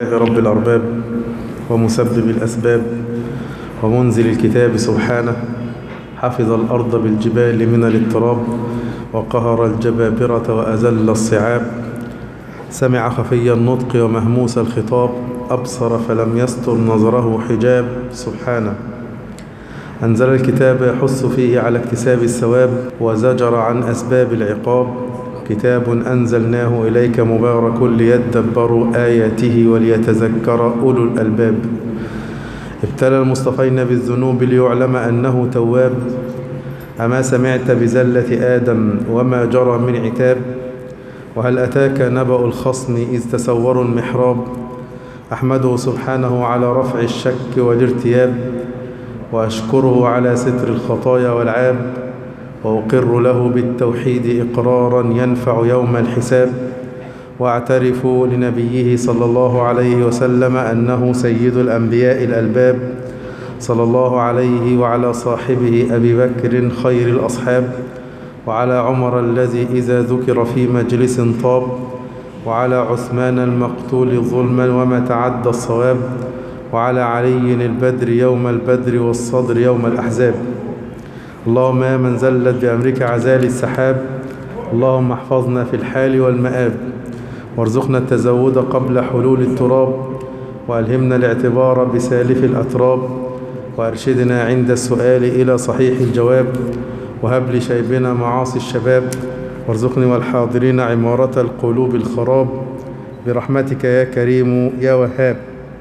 الله رب الأرباب ومسبب الأسباب ومنزل الكتاب سبحانه حفظ الأرض بالجبال من الاضطراب وقهر الجبابرة وأزل الصعاب سمع خفي النطق ومهموس الخطاب أبصر فلم يستر نظره حجاب سبحانه أنزل الكتاب يحث فيه على اكتساب الثواب وزجر عن أسباب العقاب كتاب أنزلناه إليك مبارك ليدبروا آياته وليتذكر أولو الألباب ابتلى المصطفين بالذنوب ليعلم أنه تواب أما سمعت بزلة آدم وما جرى من عتاب وهل أتاك نبأ الخصم إذ تسوروا المحراب أحمده سبحانه على رفع الشك والارتياب وأشكره على ستر الخطايا والعاب وأقر له بالتوحيد إقرارا ينفع يوم الحساب واعترف لنبيه صلى الله عليه وسلم أنه سيد الأنبياء الألباب صلى الله عليه وعلى صاحبه أبي بكر خير الأصحاب وعلى عمر الذي إذا ذكر في مجلس طاب وعلى عثمان المقتول ظلما وما تعدى الصواب وعلى علي البدر يوم البدر والصدر يوم الأحزاب اللهم يا من زلت بأمرك عزال السحاب اللهم احفظنا في الحال والمآب وارزقنا التزود قبل حلول التراب وألهمنا الاعتبار بسالف الأتراب وأرشدنا عند السؤال إلى صحيح الجواب وهب لشيبنا معاصي الشباب وارزقني والحاضرين عمارة القلوب الخراب برحمتك يا كريم يا وهاب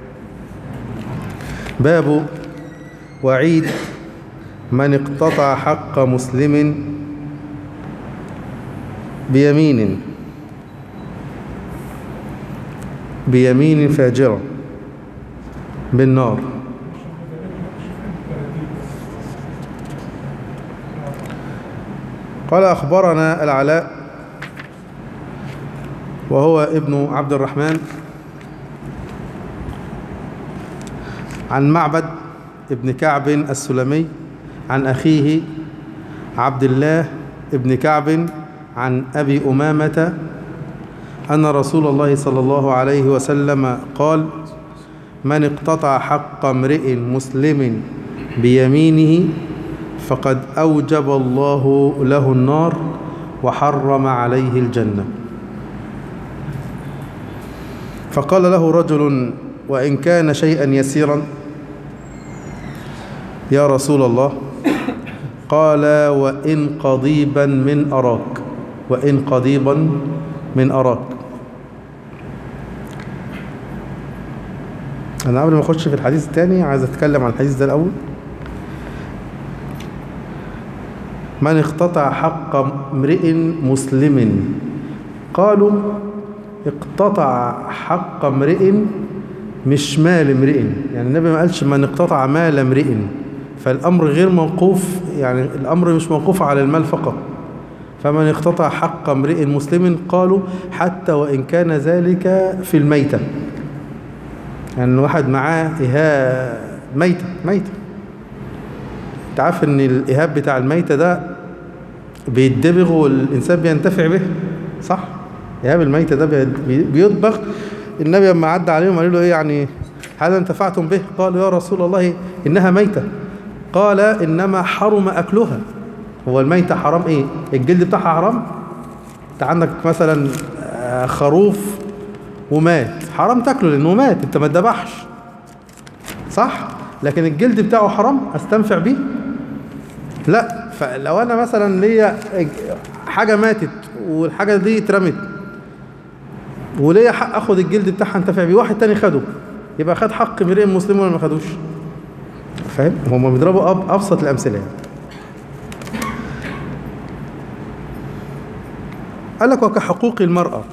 باب وعيد من اقتطع حق مسلم بيمين بيمين فاجرة بالنار قال أخبرنا العلاء وهو ابن عبد الرحمن عن معبد ابن كعب السلمي عن أخيه عبد الله ابن كعب عن أبي أمامة أن رسول الله صلى الله عليه وسلم قال من اقتطع حق امرئ مسلم بيمينه فقد أوجب الله له النار وحرم عليه الجنة فقال له رجل وإن كان شيئا يسيرا يا رسول الله قال وإن قضيبا من أراك وإن قضيبا من أراك أنا قبل ما أخش في الحديث الثاني عايز أتكلم عن الحديث ده الأول من اقتطع حق امرئ مسلم قالوا اقتطع حق امرئ مش مال امرئ يعني النبي ما قالش من اقتطع مال امرئ فالأمر غير موقوف يعني الأمر مش موقوف على المال فقط فمن اقتطع حق امرئ مسلم قالوا حتى وإن كان ذلك في الميتة يعني واحد معاه إهاب ميتة ميتة تعرف ان الإهاب بتاع الميتة ده بيتدبغ والإنسان بينتفع به صح إهاب الميتة ده بيطبخ النبي لما عدى عليهم قال له إيه يعني هذا انتفعتم به قالوا يا رسول الله إنها ميتة قال إنما حرم أكلها هو الميتة حرام إيه الجلد بتاعها حرام أنت عندك مثلا خروف ومات حرام تاكله لأنه مات أنت ما تذبحش صح لكن الجلد بتاعه حرام استنفع بيه لا فلو انا مثلا ليا حاجه ماتت والحاجه دي اترمت وليا حق اخد الجلد بتاعها انتفع بيه واحد تاني خده يبقى خد حق امرئ مسلم ولا ما خدوش فاهم هم بيضربوا أب ابسط الامثله يعني. قال لك وكحقوق المراه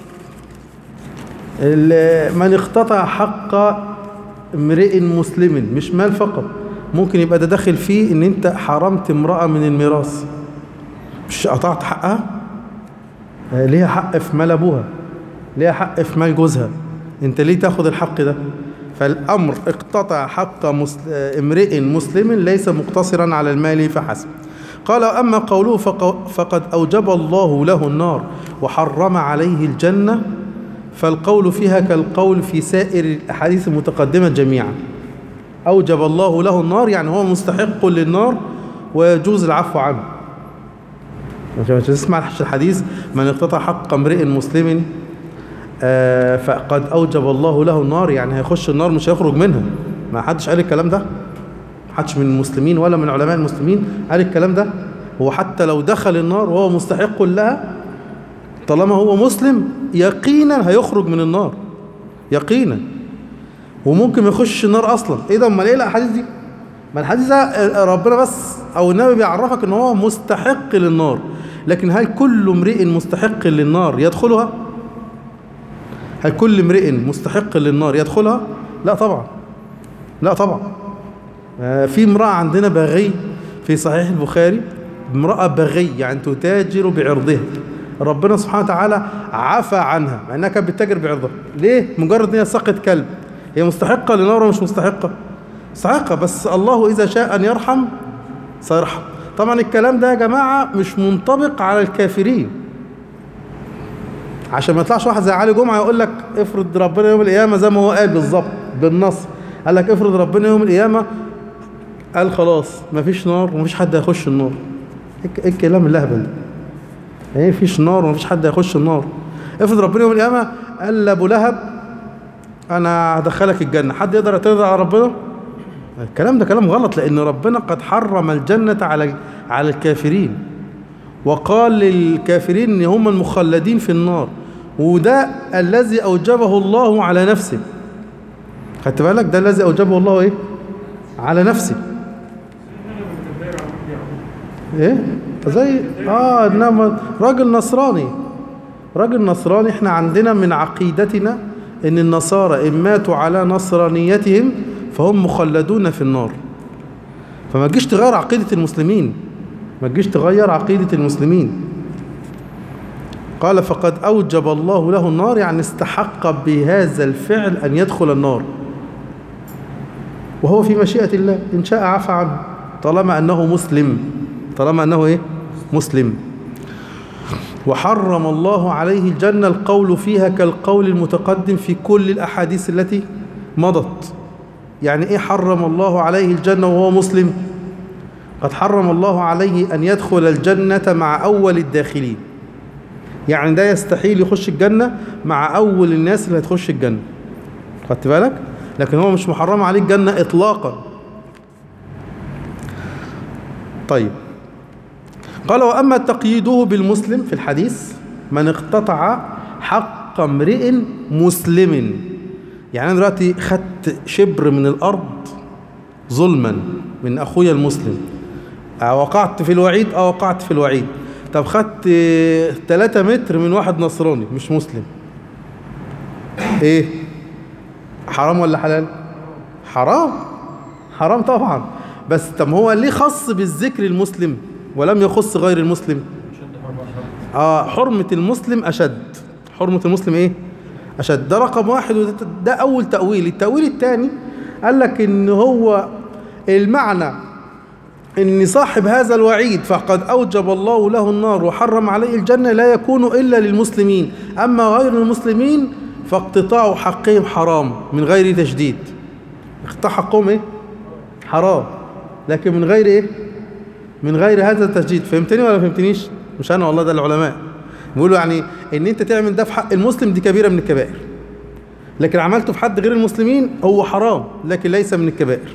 من اقتطع حق امرئ مسلم مش مال فقط ممكن يبقى ده داخل فيه ان انت حرمت امرأة من الميراث مش قطعت حقها ليها حق في مال ابوها ليها حق في مال جوزها انت ليه تاخد الحق ده فالامر اقتطع حق مسل... امرئ مسلم ليس مقتصرا على المال فحسب قال أما قوله فق- فقد أوجب الله له النار وحرم عليه الجنة فالقول فيها كالقول في سائر الأحاديث المتقدمة جميعا أوجب الله له النار يعني هو مستحق للنار ويجوز العفو عنه عشان تسمع الحديث من اقتطع حق امرئ مسلم آه فقد أوجب الله له النار يعني هيخش النار مش هيخرج منها ما حدش قال الكلام ده حدش من المسلمين ولا من علماء المسلمين قال الكلام ده هو حتى لو دخل النار وهو مستحق لها طالما هو مسلم يقينا هيخرج من النار يقينا وممكن ما يخش النار اصلا ايه ده امال ايه الاحاديث دي ما الحديث ده ربنا بس او النبي بيعرفك ان هو مستحق للنار لكن هل كل امرئ مستحق للنار يدخلها هل كل امرئ مستحق للنار يدخلها لا طبعا لا طبعا في امرأة عندنا بغي في صحيح البخاري امرأة بغي يعني تتاجر بعرضها ربنا سبحانه وتعالى عفى عنها مع انها كانت بتتاجر بعرضها ليه مجرد ان هي سقط كلب هي مستحقة للنار ولا مش مستحقة مستحقة بس الله إذا شاء أن يرحم سيرحم طبعا الكلام ده يا جماعة مش منطبق على الكافرين عشان ما يطلعش واحد زي علي جمعة يقول لك افرض ربنا يوم القيامة زي ما هو قال بالظبط بالنص قال لك افرض ربنا يوم القيامة قال خلاص مفيش نار ومفيش حد هيخش النار ايه الكلام اللهبل ده ايه مفيش نار ومفيش حد هيخش النار افرض ربنا يوم القيامة قال لابو لهب انا هدخلك الجنة حد يقدر يعترض على ربنا الكلام ده كلام غلط لان ربنا قد حرم الجنة على على الكافرين وقال للكافرين ان هم المخلدين في النار وده الذي اوجبه الله على نفسه خدت بالك ده الذي اوجبه الله ايه على نفسه ايه زي اه انما راجل نصراني راجل نصراني احنا عندنا من عقيدتنا ان النصارى ان ماتوا على نصرانيتهم فهم مخلدون في النار فما تجيش تغير عقيدة المسلمين ما تجيش تغير عقيدة المسلمين قال فقد أوجب الله له النار يعني استحق بهذا الفعل أن يدخل النار وهو في مشيئة الله إن شاء عفى عنه طالما أنه مسلم طالما أنه إيه مسلم وحرم الله عليه الجنة القول فيها كالقول المتقدم في كل الأحاديث التي مضت يعني إيه حرم الله عليه الجنة وهو مسلم قد حرم الله عليه أن يدخل الجنة مع أول الداخلين يعني ده يستحيل يخش الجنة مع أول الناس اللي هتخش الجنة خدت بالك لكن هو مش محرم عليه الجنة إطلاقا طيب قال وأما تقييده بالمسلم في الحديث من اقتطع حق امرئ مسلم يعني أنا دلوقتي خدت شبر من الأرض ظلما من أخويا المسلم وقعت في الوعيد أو وقعت في الوعيد طب خدت 3 متر من واحد نصراني مش مسلم ايه حرام ولا حلال حرام حرام طبعا بس طب هو ليه خص بالذكر المسلم ولم يخص غير المسلم اه حرمة المسلم أشد حرمة المسلم ايه أشد ده رقم واحد وده ده أول تأويل التأويل الثاني قال لك إن هو المعنى إن صاحب هذا الوعيد فقد أوجب الله له النار وحرم عليه الجنة لا يكون إلا للمسلمين أما غير المسلمين فاقتطاع حقهم حرام من غير تشديد اقتطاع حقهم إيه؟ حرام لكن من غير إيه؟ من غير هذا التشديد فهمتني ولا فهمتنيش؟ مش أنا والله ده العلماء بيقولوا يعني إن أنت تعمل ده في حق المسلم دي كبيرة من الكبائر لكن عملته في حد غير المسلمين هو حرام لكن ليس من الكبائر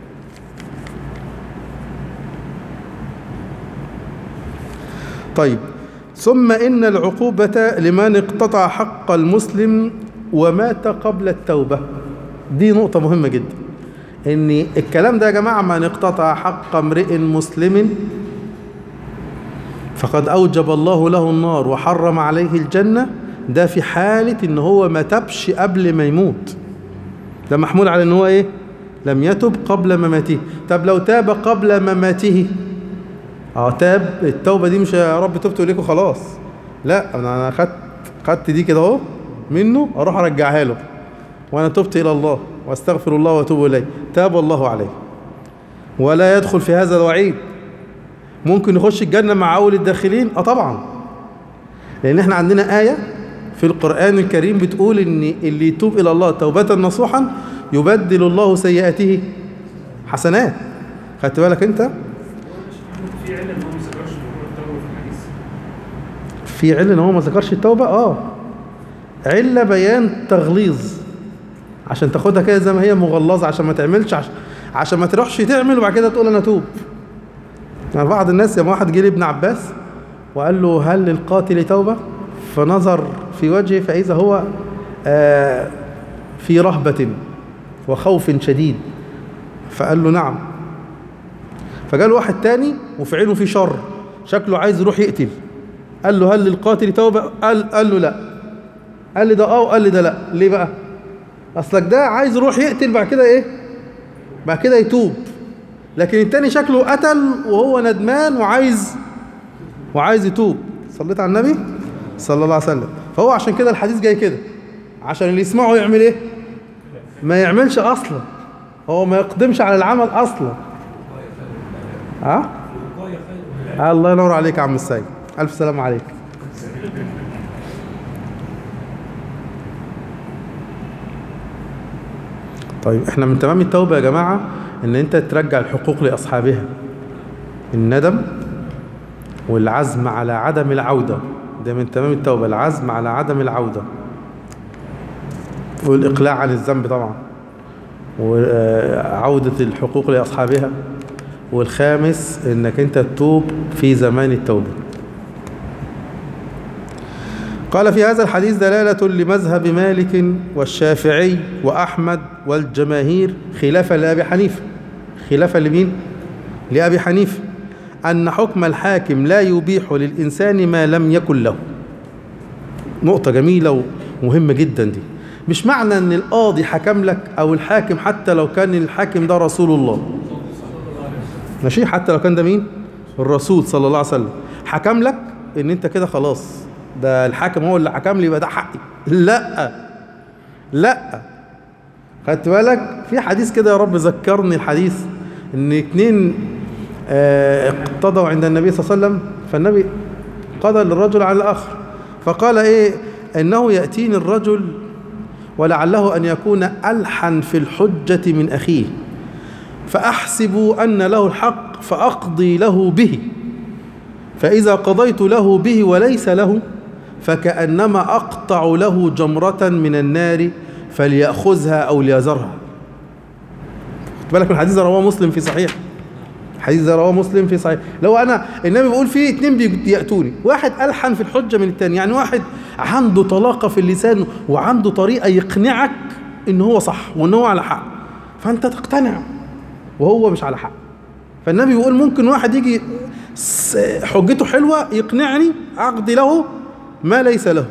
طيب ثم إن العقوبة لمن اقتطع حق المسلم ومات قبل التوبة دي نقطة مهمة جدا إن الكلام ده يا جماعة من اقتطع حق امرئ مسلم فقد أوجب الله له النار وحرم عليه الجنة ده في حالة إن هو ما تبش قبل ما يموت ده محمول على إن هو إيه لم يتب قبل مماته طب لو تاب قبل مماته اه تاب التوبة دي مش يا رب تبت إليكم خلاص لا أنا خدت خدت دي كده أهو منه أروح أرجعها له وأنا تبت إلى الله وأستغفر الله وأتوب إليه تاب الله عليه ولا يدخل في هذا الوعيد ممكن يخش الجنة مع أول الداخلين اه طبعا لأن احنا عندنا آية في القرآن الكريم بتقول ان اللي يتوب الى الله توبة نصوحا يبدل الله سيئاته حسنات خدت بالك انت في علم هو ما ذكرش موضوع التوبه في الحديث في علة ان هو ما ذكرش التوبة اه علة بيان تغليظ عشان تاخدها كده زي ما هي مغلظة عشان ما تعملش عشان, عشان ما تروحش تعمل وبعد كده تقول انا توب يعني بعض الناس لما واحد جه لابن عباس وقال له هل للقاتل توبة فنظر في وجهه فإذا هو آه في رهبة وخوف شديد فقال له نعم فقال له واحد تاني وفي عينه في شر شكله عايز يروح يقتل قال له هل للقاتل توبة قال, قال له لا قال لي ده اه وقال لي ده لا ليه بقى اصلك ده عايز يروح يقتل بعد كده ايه بعد كده يتوب لكن التاني شكله قتل وهو ندمان وعايز وعايز يتوب صليت على النبي صلى الله عليه وسلم فهو عشان كده الحديث جاي كده عشان اللي يسمعه يعمل ايه ما يعملش اصلا هو ما يقدمش على العمل اصلا ها أه؟ الله ينور عليك يا عم السيد الف سلام عليك طيب احنا من تمام التوبة يا جماعة ان انت ترجع الحقوق لاصحابها الندم والعزم على عدم العودة ده من تمام التوبة العزم على عدم العودة والإقلاع عن الذنب طبعا وعودة الحقوق لأصحابها والخامس انك انت تتوب في زمان التوبة قال في هذا الحديث دلالة لمذهب مالك والشافعي وأحمد والجماهير خلافا لأبي حنيفة خلافا لمين؟ لأبي حنيفة أن حكم الحاكم لا يبيح للإنسان ما لم يكن له نقطة جميلة ومهمة جدا دي مش معنى أن القاضي حكم لك أو الحاكم حتى لو كان الحاكم ده رسول الله ماشي حتى لو كان ده مين الرسول صلى الله عليه وسلم حكم لك ان انت كده خلاص ده الحاكم هو اللي حكم لي يبقى ده حقي لا لا خدت بالك في حديث كده يا رب ذكرني الحديث ان اتنين اه اقتضوا عند النبي صلى الله عليه وسلم فالنبي قضى للرجل على الاخر فقال ايه انه ياتيني الرجل ولعله ان يكون الحن في الحجه من اخيه فأحسب أن له الحق فأقضي له به فإذا قضيت له به وليس له فكأنما أقطع له جمرة من النار فليأخذها أو ليذرها بالك من الحديث ده رواه مسلم في صحيح الحديث ده رواه مسلم في صحيح لو أنا النبي بيقول فيه اتنين بيأتوني واحد ألحن في الحجة من التاني يعني واحد عنده طلاقة في اللسان وعنده طريقة يقنعك إن هو صح وإن هو على حق فأنت تقتنع وهو مش على حق فالنبي بيقول ممكن واحد يجي حجته حلوة يقنعني أقضي له ما ليس له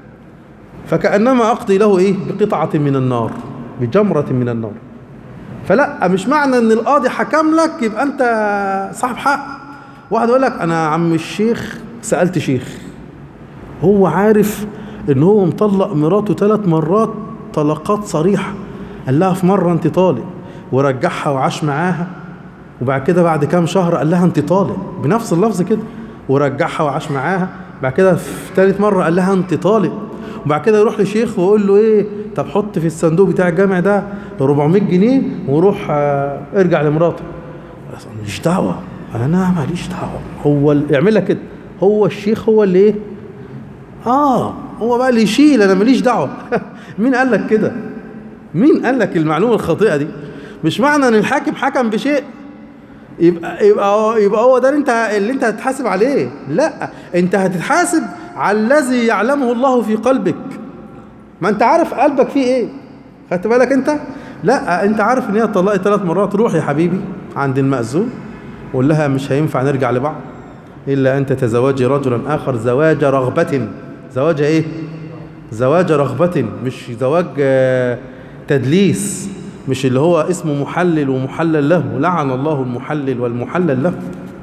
فكأنما أقضي له إيه بقطعة من النار بجمرة من النار فلا مش معنى ان القاضي حكم لك يبقى انت صاحب حق واحد يقول لك انا عم الشيخ سألت شيخ هو عارف ان هو مطلق مراته ثلاث مرات طلقات صريحة قال لها في مرة انت طالق ورجعها وعاش معاها وبعد كده بعد كام شهر قال لها انت طالق بنفس اللفظ كده ورجعها وعاش معاها بعد كده في ثالث مره قال لها انت طالق وبعد كده يروح لشيخ ويقول له ايه طب حط في الصندوق بتاع الجامع ده 400 جنيه وروح اه ارجع لمراته مش دعوه انا ماليش دعوه هو يعمل لك كده هو الشيخ هو اللي ايه اه هو بقى اللي يشيل انا ماليش دعوه مين قال لك كده مين قال لك المعلومه الخاطئه دي مش معنى ان الحاكم حكم بشيء يبقى يبقى يبقى هو ده اللي انت اللي انت هتتحاسب عليه لا انت هتتحاسب على الذي يعلمه الله في قلبك ما انت عارف قلبك فيه ايه خدت بالك انت لا انت عارف ان هي طلقت ثلاث مرات روح يا حبيبي عند المأذون وقول لها مش هينفع نرجع لبعض الا ان تتزوجي رجلا اخر زواج رغبه زواج ايه زواج رغبه مش زواج تدليس مش اللي هو اسمه محلل ومحلل له لعن الله المحلل والمحلل له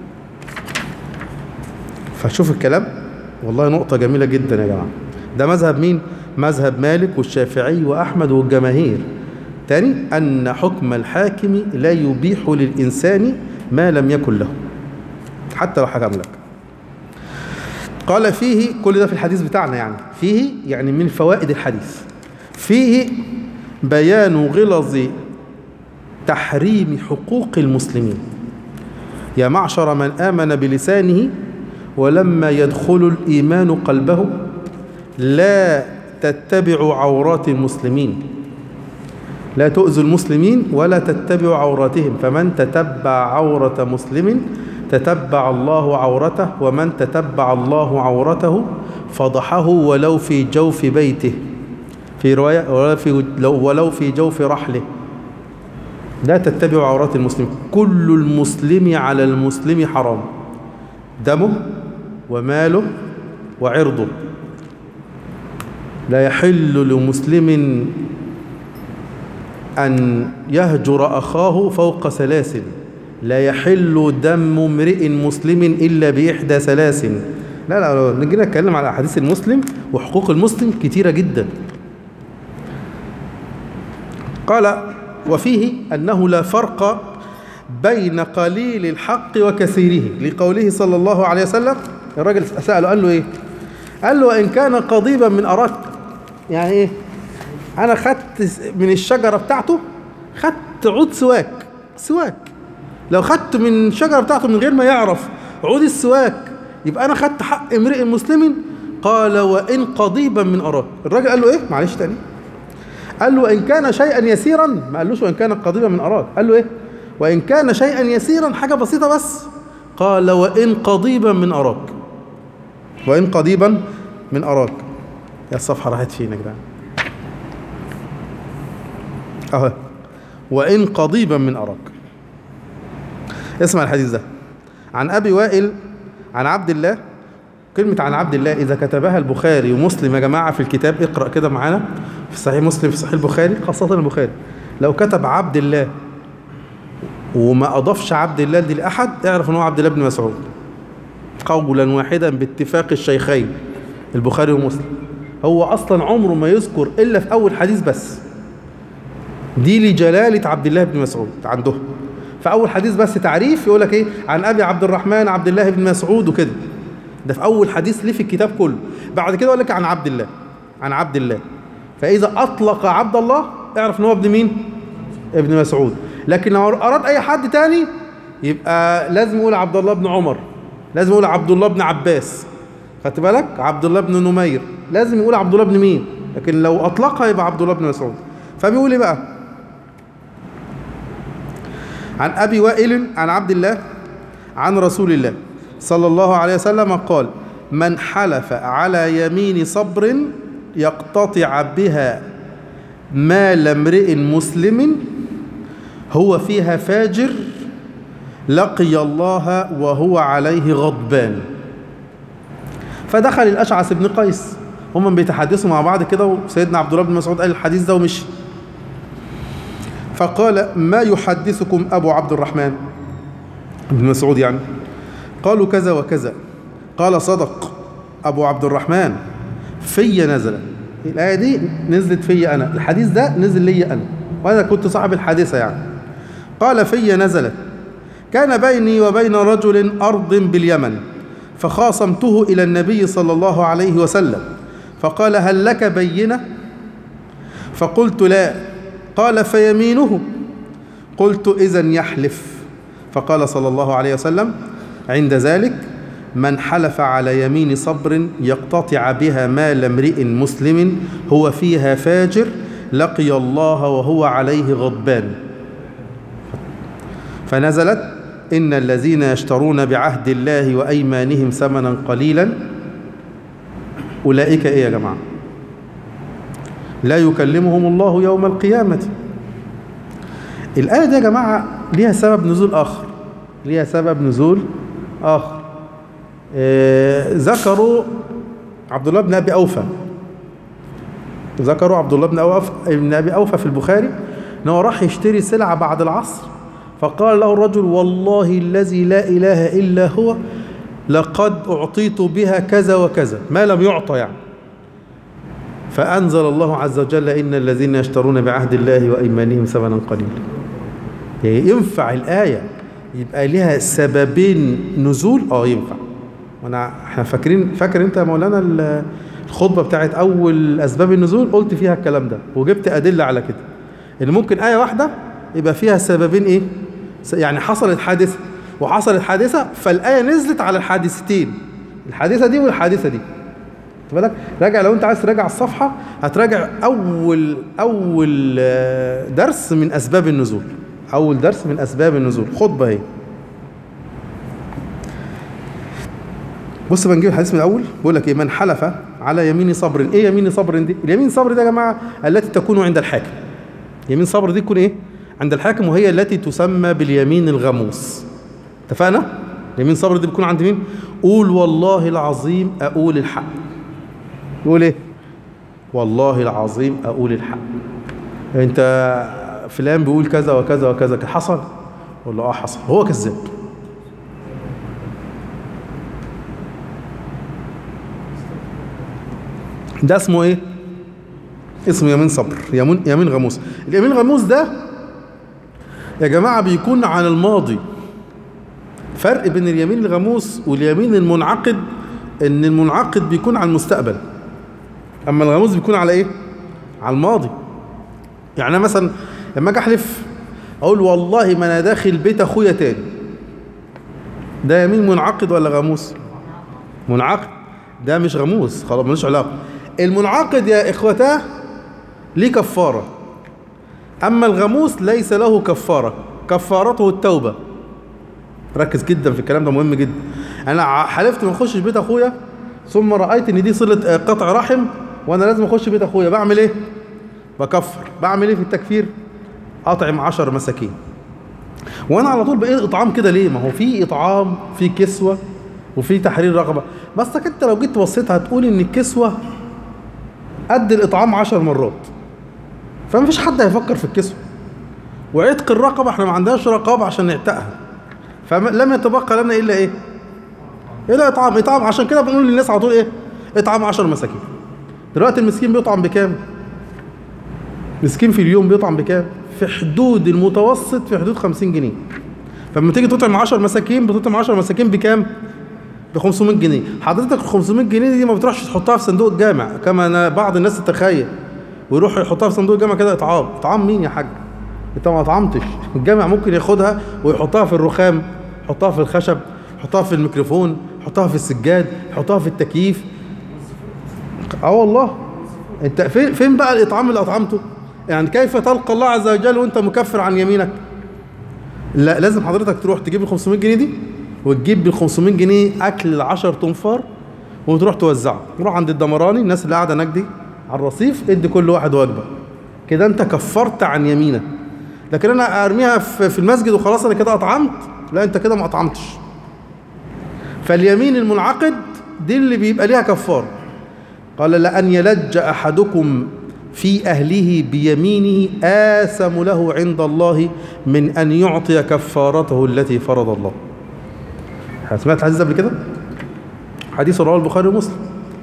فشوف الكلام والله نقطة جميلة جدا يا جماعة ده مذهب مين مذهب مالك والشافعي وأحمد والجماهير تاني أن حكم الحاكم لا يبيح للإنسان ما لم يكن له حتى لو حكم لك قال فيه كل ده في الحديث بتاعنا يعني فيه يعني من فوائد الحديث فيه بيان غلظ تحريم حقوق المسلمين يا معشر من آمن بلسانه ولما يدخل الإيمان قلبه لا تتبعوا عورات المسلمين لا تؤذوا المسلمين ولا تتبعوا عوراتهم فمن تتبع عورة مسلم تتبع الله عورته ومن تتبع الله عورته فضحه ولو في جوف بيته في رواية ولو في, ولو في جوف رحله لا تتبعوا عورات المسلم كل المسلم على المسلم حرام دمه وماله وعرضه لا يحل لمسلم أن يهجر أخاه فوق سلاسل لا يحل دم امرئ مسلم إلا بإحدى سلاسل لا لا لو نجي نتكلم على أحاديث المسلم وحقوق المسلم كتيرة جدا قال وفيه أنه لا فرق بين قليل الحق وكثيره لقوله صلى الله عليه وسلم الراجل سأله قال له إيه قال له إن كان قضيبا من أراك يعني إيه أنا خدت من الشجرة بتاعته خدت عود سواك سواك لو خدت من الشجرة بتاعته من غير ما يعرف عود السواك يبقى أنا خدت حق امرئ مسلم قال وإن قضيبا من أراك الراجل قال له إيه معلش تاني قال له إن كان شيئا يسيرا ما قالوش وإن كان قضيبا من أراك قال له إيه وإن كان شيئا يسيرا حاجة بسيطة بس قال وإن قضيبا من أراك وإن قضيبا من أراك يا الصفحة راحت فين يا جدعان أهو وإن قضيبا من أراك اسمع الحديث ده عن أبي وائل عن عبد الله كلمة عن عبد الله إذا كتبها البخاري ومسلم يا جماعة في الكتاب اقرأ كده معانا في صحيح مسلم في صحيح البخاري خاصة البخاري لو كتب عبد الله وما أضافش عبد الله دي لأحد اعرف أنه عبد الله بن مسعود قولا واحدا باتفاق الشيخين البخاري ومسلم هو أصلا عمره ما يذكر إلا في أول حديث بس دي لجلالة عبد الله بن مسعود عنده في أول حديث بس تعريف يقول لك إيه عن أبي عبد الرحمن عبد الله بن مسعود وكده ده في أول حديث ليه في الكتاب كله بعد كده يقول لك عن عبد الله عن عبد الله فإذا أطلق عبد الله اعرف إن هو ابن مين؟ ابن مسعود لكن لو أراد أي حد تاني يبقى لازم يقول عبد الله بن عمر لازم يقول عبد الله بن عباس خدت بالك عبد الله بن نمير لازم يقول عبد الله بن مين لكن لو أطلقها يبقى عبد الله بن مسعود فبيقول إيه بقى عن أبي وائل عن عبد الله عن رسول الله صلى الله عليه وسلم قال من حلف على يمين صبر يقتطع بها مال امرئ مسلم هو فيها فاجر لقي الله وهو عليه غضبان فدخل الأشعث بن قيس هم بيتحدثوا مع بعض كده وسيدنا عبد الله بن مسعود قال الحديث ده ومشي فقال ما يحدثكم أبو عبد الرحمن ابن مسعود يعني قالوا كذا وكذا قال صدق أبو عبد الرحمن في نزل الآية دي نزلت في أنا الحديث ده نزل لي أنا وأنا كنت صاحب الحادثة يعني قال في نزلت كان بيني وبين رجل أرض باليمن فخاصمته إلى النبي صلى الله عليه وسلم فقال هل لك بينة فقلت لا قال فيمينه قلت إذا يحلف فقال صلى الله عليه وسلم عند ذلك من حلف على يمين صبر يقتطع بها مال امرئ مسلم هو فيها فاجر لقي الله وهو عليه غضبان فنزلت إن الذين يشترون بعهد الله وأيمانهم ثمنا قليلا أولئك إيه يا جماعة لا يكلمهم الله يوم القيامة الآية دي يا جماعة ليها سبب نزول آخر ليها سبب نزول آخر آه ذكروا عبد الله بن أبي أوفى ذكروا عبد الله بن أوفى بن أبي أوفى في البخاري أنه راح يشتري سلعة بعد العصر فقال له الرجل والله الذي لا إله إلا هو لقد أعطيت بها كذا وكذا ما لم يعطى يعني فأنزل الله عز وجل إن الذين يشترون بعهد الله وإيمانهم ثمنا قليلا يعني ينفع الآية يبقى لها سببين نزول اه ينفع وانا احنا فاكرين فاكر انت يا مولانا ال- الخطبه بتاعت اول اسباب النزول قلت فيها الكلام ده وجبت ادله على كده ان ممكن ايه واحده يبقى فيها سببين ايه س- يعني حصلت حادثه وحصلت حادثه فالايه نزلت على الحادثتين الحادثه دي والحادثه دي خد بالك راجع لو انت عايز تراجع الصفحه هتراجع اول اول آه، درس من اسباب النزول اول درس من اسباب النزول خطبه اهي بص بنجيب الحديث من الاول بيقول لك ايه من حلف على يمين صبر ايه يمين صبر دي اليمين صبر ده يا جماعه التي تكون عند الحاكم يمين صبر دي تكون ايه عند الحاكم وهي التي تسمى باليمين الغموس اتفقنا يمين صبر دي بتكون عند مين قول والله العظيم اقول الحق يقول ايه والله العظيم اقول الحق انت فلان بيقول كذا وكذا وكذا كده. حصل ولا اه حصل هو كذاب ده اسمه ايه اسمه يمين صبر يمين يمين غموس اليمين الغموس ده يا جماعه بيكون عن الماضي فرق بين اليمين الغموس واليمين المنعقد ان المنعقد بيكون على المستقبل اما الغموس بيكون على ايه على الماضي يعني أنا مثلا لما اجي احلف اقول والله ما انا داخل بيت اخويا تاني ده يمين منعقد ولا غموس منعقد ده مش غموس خلاص ملوش علاقه المنعقد يا اخوتاه ليه كفاره اما الغموس ليس له كفاره كفارته التوبه ركز جدا في الكلام ده مهم جدا انا ع- حلفت ما اخشش بيت اخويا ثم رايت ان دي صله آه، قطع رحم وانا لازم اخش بيت اخويا بعمل ايه بكفر بعمل ايه في التكفير اطعم عشر مساكين وانا على طول بايه اطعام كده ليه ما هو في اطعام في كسوه وفي تحرير رقبه بس انت لو جيت بصيت هتقول ان الكسوه قد الاطعام عشر مرات فمفيش حد هيفكر في الكسوه وعتق الرقبه احنا ما عندناش رقابه عشان نعتقها فلم يتبقى لنا الا ايه الا اطعام اطعام عشان كده بنقول للناس على طول ايه اطعام 10 مساكين دلوقتي المسكين بيطعم بكام مسكين في اليوم بيطعم بكام في حدود المتوسط في حدود 50 جنيه فلما تيجي تطعم 10 مساكين بتطعم 10 مساكين بكام ب 500 جنيه حضرتك ال 500 جنيه دي ما بتروحش تحطها في صندوق الجامع كما أنا بعض الناس تتخيل ويروح يحطها في صندوق الجامع كده اطعام اطعام مين يا حاج انت ما اطعمتش الجامع ممكن ياخدها ويحطها في الرخام يحطها في الخشب يحطها في الميكروفون يحطها في السجاد يحطها في التكييف اه والله انت فين فين بقى الاطعام اللي اطعمته يعني كيف تلقى الله عز وجل وانت مكفر عن يمينك لا لازم حضرتك تروح تجيب ال 500 جنيه دي وتجيب بال 500 جنيه اكل ال 10 تنفار وتروح توزعه تروح عند الدمراني الناس اللي قاعده هناك دي على الرصيف ادي كل واحد وجبه كده انت كفرت عن يمينك لكن انا ارميها في في المسجد وخلاص انا كده اطعمت لا انت كده ما اطعمتش فاليمين المنعقد دي اللي بيبقى ليها كفاره قال لأن يلج أحدكم في أهله بيمينه آثم له عند الله من أن يعطي كفارته التي فرض الله سمعت الحديث ده قبل كده؟ حديث رواه البخاري ومسلم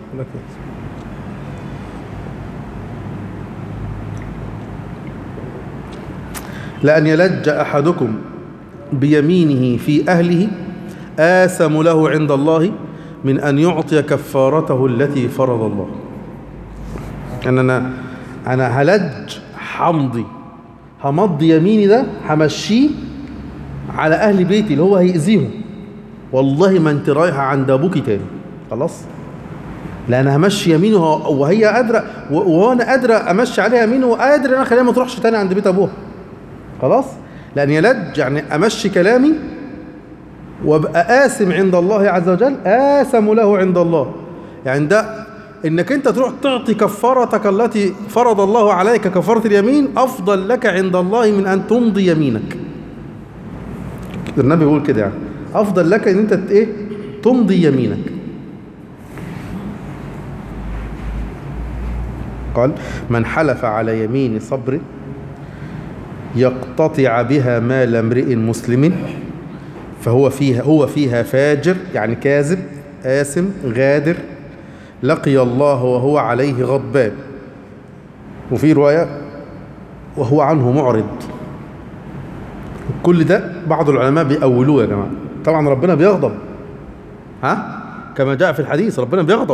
لأن يلج أحدكم بيمينه في أهله آثم له عند الله من أن يعطي كفارته التي فرض الله أن أنا أنا هلج حمضي همضي يميني ده همشيه على أهل بيتي اللي هو هيأذيهم والله ما أنت رايحة عند أبوكي تاني خلاص لا أنا همشي يميني وهو- وهي قادرة و- وأنا قادرة أمشي عليها يميني وقادر أنا أخليها ما تروحش تاني عند بيت أبوها خلاص لأن يلج يعني أمشي كلامي وابقى آثم عند الله عز وجل آثم له عند الله يعني ده انك انت تروح تعطي كفارتك التي فرض الله عليك كفارة اليمين افضل لك عند الله من ان تمضي يمينك النبي بيقول كده يعني افضل لك ان انت ت- ايه تمضي يمينك قال من حلف على يمين صبر يقتطع بها مال امرئ مسلم فهو فيها هو فيها فاجر يعني كاذب آثم غادر لقي الله وهو عليه غضبان وفي رواية وهو عنه معرض كل ده بعض العلماء بيأولوه يا جماعة طبعا ربنا بيغضب ها كما جاء في الحديث ربنا بيغضب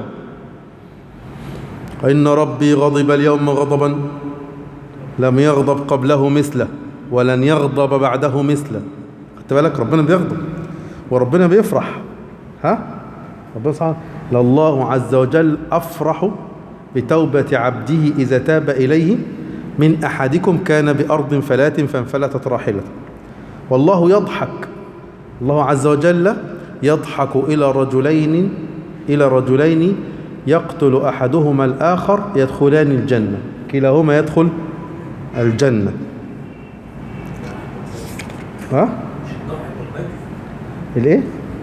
إن ربي غضب اليوم غضبا لم يغضب قبله مثله ولن يغضب بعده مثله خدت بالك ربنا بيغضب وربنا بيفرح ها ربنا سبحانه لله عز وجل أفرح بتوبة عبده إذا تاب إليه من أحدكم كان بأرض فلات فانفلتت راحلته والله يضحك الله عز وجل يضحك إلى رجلين إلى رجلين يقتل أحدهما الآخر يدخلان الجنة كلاهما يدخل الجنة ها الايه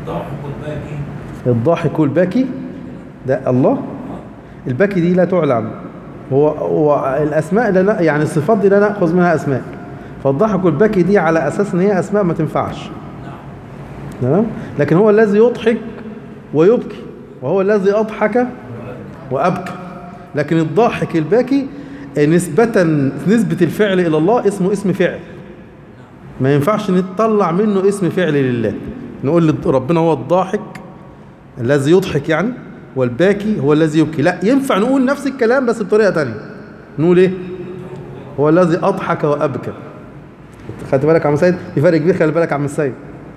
الضاحك والباكي ده الله الباكي دي لا تعلم هو, هو الاسماء لا يعني الصفات دي لا ناخذ منها اسماء فالضحك والباكي دي على اساس ان هي اسماء ما تنفعش تمام لكن هو الذي يضحك ويبكي وهو الذي اضحك وابكى لكن الضاحك الباكي نسبة نسبة الفعل إلى الله اسمه اسم فعل ما ينفعش نطلع منه اسم فعل لله نقول ربنا هو الضاحك الذي يضحك يعني والباكي هو الذي يبكي لا ينفع نقول نفس الكلام بس بطريقة تانية نقول ايه هو الذي أضحك وأبكى خدت بالك يا عم سيد في فرق كبير خلي بالك يا عم السيد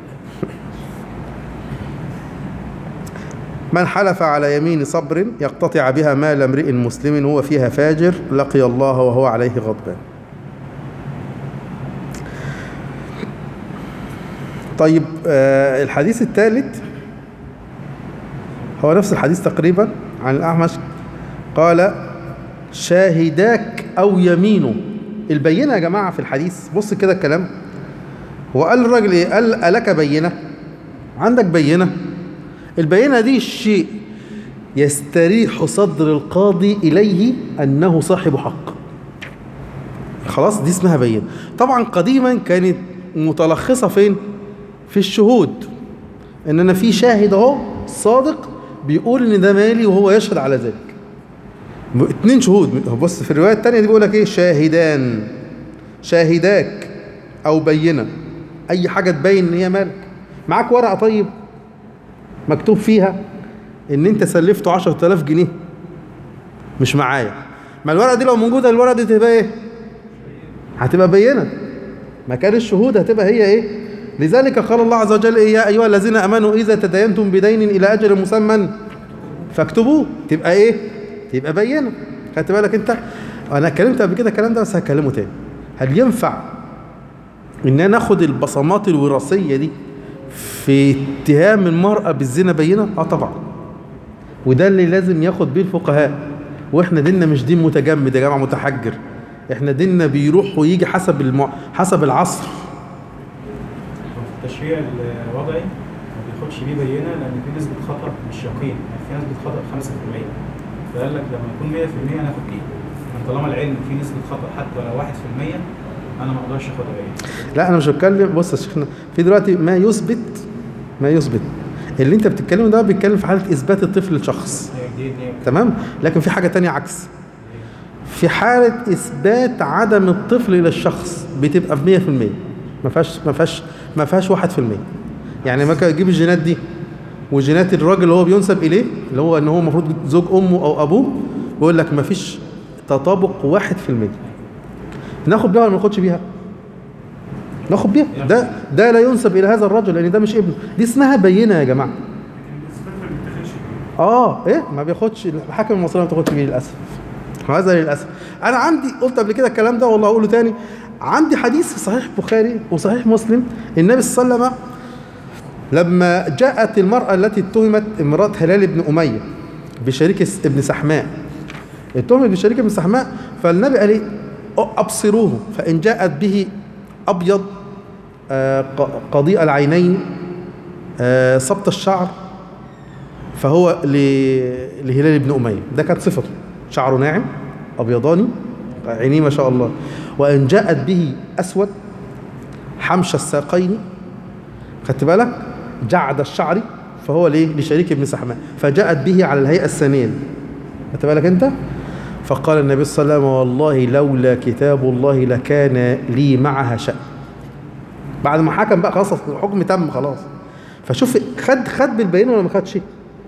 من حلف على يمين صبر يقتطع بها مال امرئ مسلم هو فيها فاجر لقي الله وهو عليه غضبان طيب آه الحديث الثالث هو نفس الحديث تقريبا عن الأعمش قال شاهداك أو يمينه البينة يا جماعة في الحديث بص كده الكلام هو قال الراجل ايه قال ألك بينة عندك بينة البينة دي الشيء يستريح صدر القاضي إليه أنه صاحب حق خلاص دي اسمها بينة طبعا قديما كانت متلخصة فين في الشهود ان انا في شاهد اهو صادق بيقول ان ده مالي وهو يشهد على ذلك اتنين شهود بص في الرواية التانية دي بيقول لك ايه شاهدان شاهداك او بينة اي حاجة تبين ان هي مالك معاك ورقة طيب مكتوب فيها ان انت سلفته 10000 جنيه مش معايا ما الورقة دي لو موجودة الورقة دي تبقى ايه هتبقى بينة مكان الشهود هتبقى هي ايه لذلك قال الله عز وجل إيه يا أيها الذين أمنوا إذا تدينتم بدين إلى أجل مسمى فاكتبوه تبقى إيه تبقى بينة خدت بالك أنت أنا اتكلمت قبل كده الكلام ده بس هكلمه تاني هل ينفع إن أنا آخد البصمات الوراثية دي في اتهام المرأة بالزنا بينة؟ اه طبعا وده اللي لازم ياخد بيه الفقهاء واحنا ديننا مش دين متجمد يا جماعه متحجر احنا ديننا بيروح ويجي حسب المع... حسب العصر التشريع الوضعي ما بياخدش بيه بينه لان في نسبه خطا مش يقين يعني في نسبه خطا 5% فقال لك لما يكون 100% انا اخد بيه لكن طالما العلم في نسبه خطا حتى ولو 1% انا ما اقدرش اخدها بينه لا انا مش بتكلم بص يا شيخنا في دلوقتي ما يثبت ما يثبت اللي انت بتتكلمه ده بيتكلم في حاله اثبات الطفل لشخص هي جديد هي تمام لكن في حاجه تانية عكس في حاله اثبات عدم الطفل للشخص بتبقى ب 100% ما فيهاش ما فيهاش ما فيهاش 1% يعني ما كان يجيب الجينات دي وجينات الراجل اللي هو بينسب اليه اللي هو ان هو المفروض زوج امه او ابوه بيقول لك ما فيش تطابق 1% ناخد بيها ولا ما ناخدش بيها ناخد بيها ده ده لا ينسب الى هذا الرجل لان ده مش ابنه دي اسمها بينه يا جماعه اه ايه ما بياخدش الحاكم المصري ما بتاخدش بيه للاسف هذا للاسف انا عندي قلت قبل كده الكلام ده والله اقوله تاني عندي حديث في صحيح البخاري وصحيح مسلم النبي صلى الله عليه وسلم لما جاءت المرأة التي اتهمت امرأة هلال بن أمية بشريك ابن سحماء اتهمت بشريك ابن سحماء فالنبي قال ايه أبصروه فإن جاءت به أبيض آه، ق- قضيء العينين آه، سبط الشعر فهو ل- لهلال بن أمية ده كانت صفته شعره ناعم أبيضاني عينيه ما شاء الله وإن جاءت به أسود حمش الساقين خدت بالك جعد الشعر فهو ليه لشريك ابن سحماء فجاءت به على الهيئة الثانية دي. خدت بالك أنت فقال النبي صلى الله عليه وسلم والله لولا كتاب الله لكان لي معها شأن بعد ما حكم بقى خلاص الحكم تم خلاص فشوف خد خد بالبينه ولا ما خدش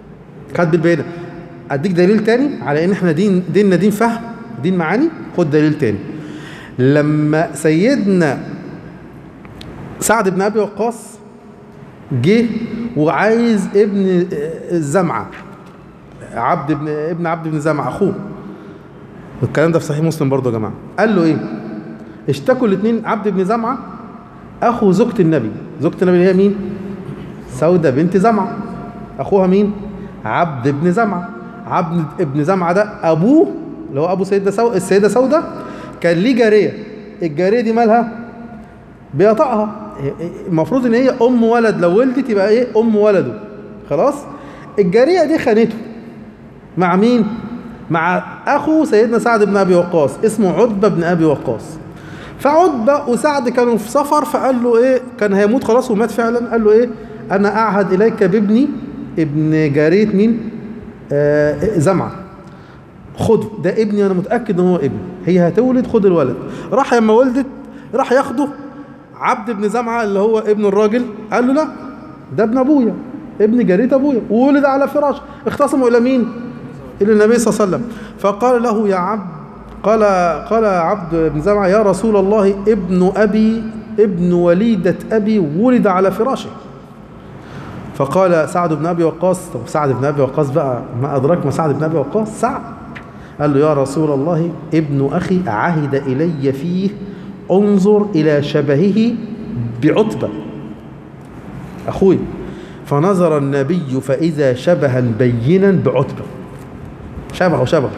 خد بالبينه اديك دليل تاني على ان احنا دين ديننا دين فهم دين معاني خد دليل تاني لما سيدنا سعد بن ابي وقاص جه وعايز ابن الزمعه عبد ابن ابن عبد بن زمعه اخوه الكلام ده في صحيح مسلم برضه يا جماعه قال له ايه اشتكوا الاثنين عبد بن زمعه اخو زوجة النبي زوجة النبي اللي هي مين سودة بنت زمعه اخوها مين عبد بن زمعه عبد ابن زمعه ده ابوه اللي هو ابو سيدة سو... السيده سوده كان ليه جاريه الجاريه دي مالها بيطأها المفروض ان هي ام ولد لو ولدت يبقى ايه ام ولده خلاص الجاريه دي خانته مع مين مع اخو سيدنا سعد بن ابي وقاص اسمه عتبه بن ابي وقاص فعتبه وسعد كانوا في سفر فقال له ايه كان هيموت خلاص ومات فعلا قال له ايه انا اعهد اليك بابني ابن جاريه مين آه زمعه خده ده ابني انا متاكد ان هو ابني هي هتولد خد الولد راح لما ولدت راح ياخده عبد بن زمعه اللي هو ابن الراجل قال له لا ده ابن ابويا ابن جاريه ابويا وولد على فراش اختصموا الى مين الى النبي صلى الله عليه وسلم فقال له يا عبد قال قال عبد بن زمعه يا رسول الله ابن ابي ابن وليده ابي ولد على فراشه فقال سعد بن ابي وقاص طب سعد بن ابي وقاص بقى ما ادراك ما سعد بن ابي وقاص سعد قال له يا رسول الله ابن اخي عهد الي فيه انظر الى شبهه بعتبه اخوي فنظر النبي فاذا شبها بينا بعتبه شبهه شبهه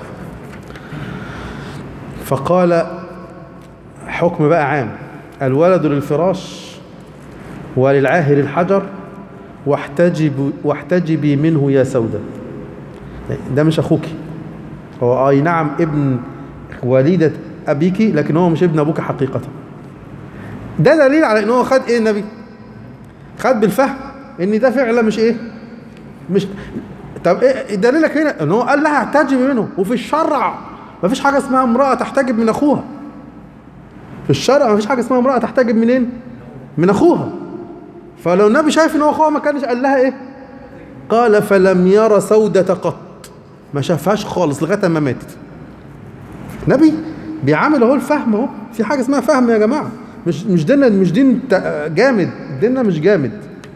فقال حكم بقى عام الولد للفراش وللعاهر الحجر واحتجب واحتجبي منه يا سودة ده مش اخوك هو اي نعم ابن وليدة ابيك لكن هو مش ابن ابوك حقيقة ده دليل على ان هو خد ايه النبي خد بالفهم ان ده فعلا مش ايه مش طب ايه دليلك هنا ان هو قال لها احتجبي منه وفي الشرع ما فيش حاجة اسمها امرأة تحتجب من اخوها في الشرع ما فيش حاجة اسمها امرأة تحتجب منين من اخوها فلو النبي شايف ان هو اخوها ما كانش قال لها ايه قال فلم يرى سودة قط ما شافهاش خالص لغايه ما ماتت نبي بيعامل اهو الفهم اهو في حاجه اسمها فهم يا جماعه مش مش ديننا مش دين جامد ديننا مش جامد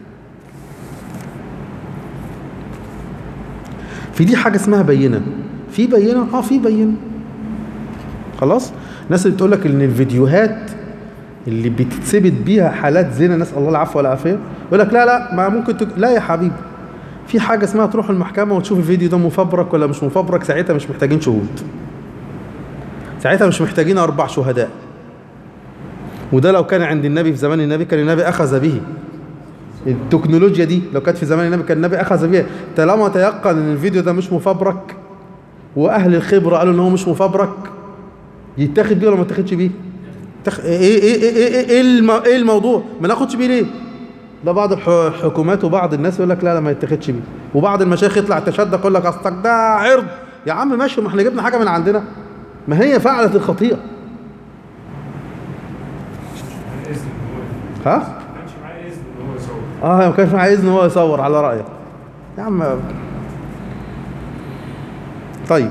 في دي حاجه اسمها بينه في بينه اه في بينه خلاص الناس اللي بتقول لك ان الفيديوهات اللي بتتثبت بيها حالات زنا نسال الله العفو والعافيه يقول لك لا لا ما ممكن تك... لا يا حبيبي في حاجه اسمها تروح المحكمه وتشوف الفيديو ده مفبرك ولا مش مفبرك ساعتها مش محتاجين شهود ساعتها مش محتاجين اربع شهداء وده لو كان عند النبي في زمان النبي كان النبي اخذ به التكنولوجيا دي لو كانت في زمان النبي كان النبي اخذ بها طالما تيقن ان الفيديو ده مش مفبرك واهل الخبره قالوا ان هو مش مفبرك يتاخد بيه ولا ما يتاخدش بيه تخ... ايه ايه ايه ايه ايه, إيه, الم... إيه الموضوع ما ناخدش بيه ليه ده بعض الحكومات وبعض الناس يقول لك لا لا ما يتاخدش بيه وبعض المشايخ يطلع تشدق يقول لك اصلك ده عرض يا عم ماشي ما احنا جبنا حاجه من عندنا ما هي فعلت الخطيئه ها اه ما كانش معاه اذن هو يصور على رايك يا عم طيب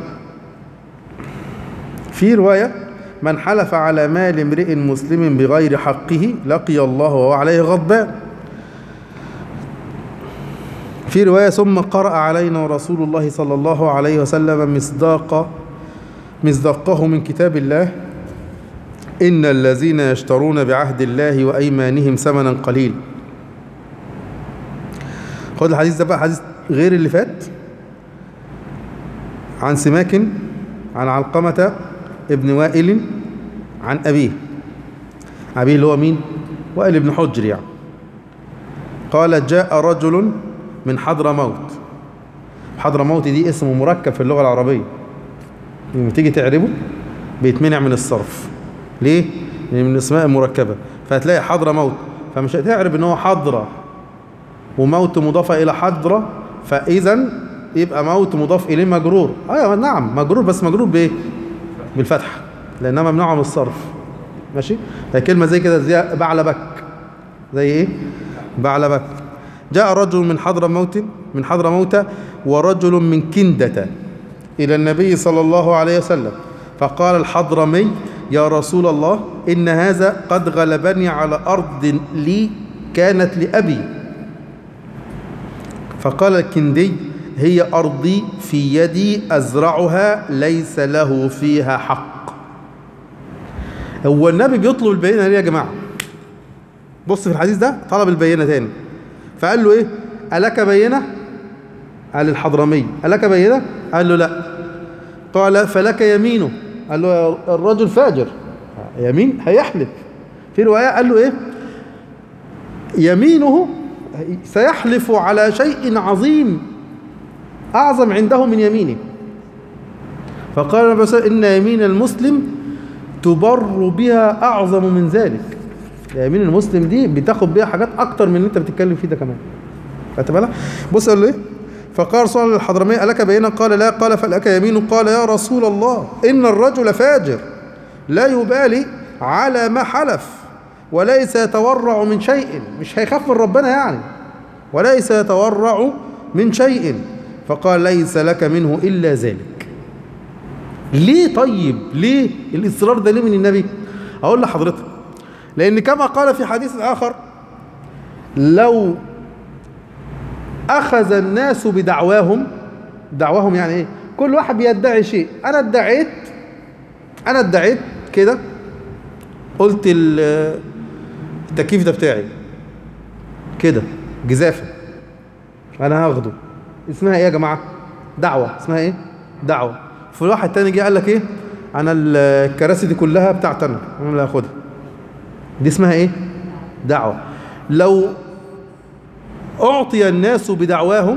في روايه من حلف على مال امرئ مسلم بغير حقه لقي الله وهو عليه غضبان في رواية ثم قرأ علينا رسول الله صلى الله عليه وسلم مصداق مصداقه من كتاب الله إن الذين يشترون بعهد الله وأيمانهم ثمنا قليل خد الحديث ده بقى حديث غير اللي فات عن سماك عن علقمة ابن وائل عن أبيه أبيه اللي هو مين وائل بن حجر يعني قال جاء رجل من حضر موت حضر موت دي اسم مركب في اللغة العربية لما تيجي تعربه بيتمنع من الصرف ليه؟ لأن من الاسماء المركبة فهتلاقي حضر موت فمش هتعرب ان هو حضرة وموت مضافة إلى حضرة فإذا يبقى موت مضاف إليه مجرور أيوة نعم مجرور بس مجرور بإيه؟ بالفتحة لأنها ممنوعة من الصرف ماشي هي كلمة زي كده زي بعلبك زي إيه بعلبك جاء رجل من حضر موت من حضرموت ورجل من كندة إلى النبي صلى الله عليه وسلم فقال الحضرمي يا رسول الله إن هذا قد غلبني على أرض لي كانت لأبي فقال الكندي هي أرضي في يدي أزرعها ليس له فيها حق هو النبي بيطلب البينة ليه يا جماعة بص في الحديث ده طلب البينة تاني فقال له ايه ألك بينة قال الحضرمي ألك بينة قال له لا قال فلك يمينه قال له الرجل فاجر يمين هيحلف في رواية قال له ايه يمينه سيحلف على شيء عظيم أعظم عنده من يمينه فقال النبي صلى الله عليه وسلم إن يمين المسلم تبر بها أعظم من ذلك يمين المسلم دي بتاخد بيها حاجات أكتر من اللي أنت بتتكلم فيه ده كمان خدت بالك بص قال له إيه فقال صلى الله الحضرمي ألك بينا قال لا قال فلك يمين قال يا رسول الله إن الرجل فاجر لا يبالي على ما حلف وليس يتورع من شيء مش هيخاف من ربنا يعني وليس يتورع من شيء فقال ليس لك منه إلا ذلك ليه طيب ليه الإصرار ده ليه من النبي أقول لحضرتك لأن كما قال في حديث آخر لو أخذ الناس بدعواهم دعواهم يعني إيه كل واحد بيدعي شيء أنا ادعيت أنا ادعيت كده قلت التكييف ده بتاعي كده جزافة أنا هاخده اسمها إيه يا جماعة دعوة اسمها إيه دعوة في واحد تاني جه قال لك إيه أنا الكراسي دي كلها بتاعتي أنا أنا اللي هاخدها دي اسمها إيه دعوة لو أعطي الناس بدعواهم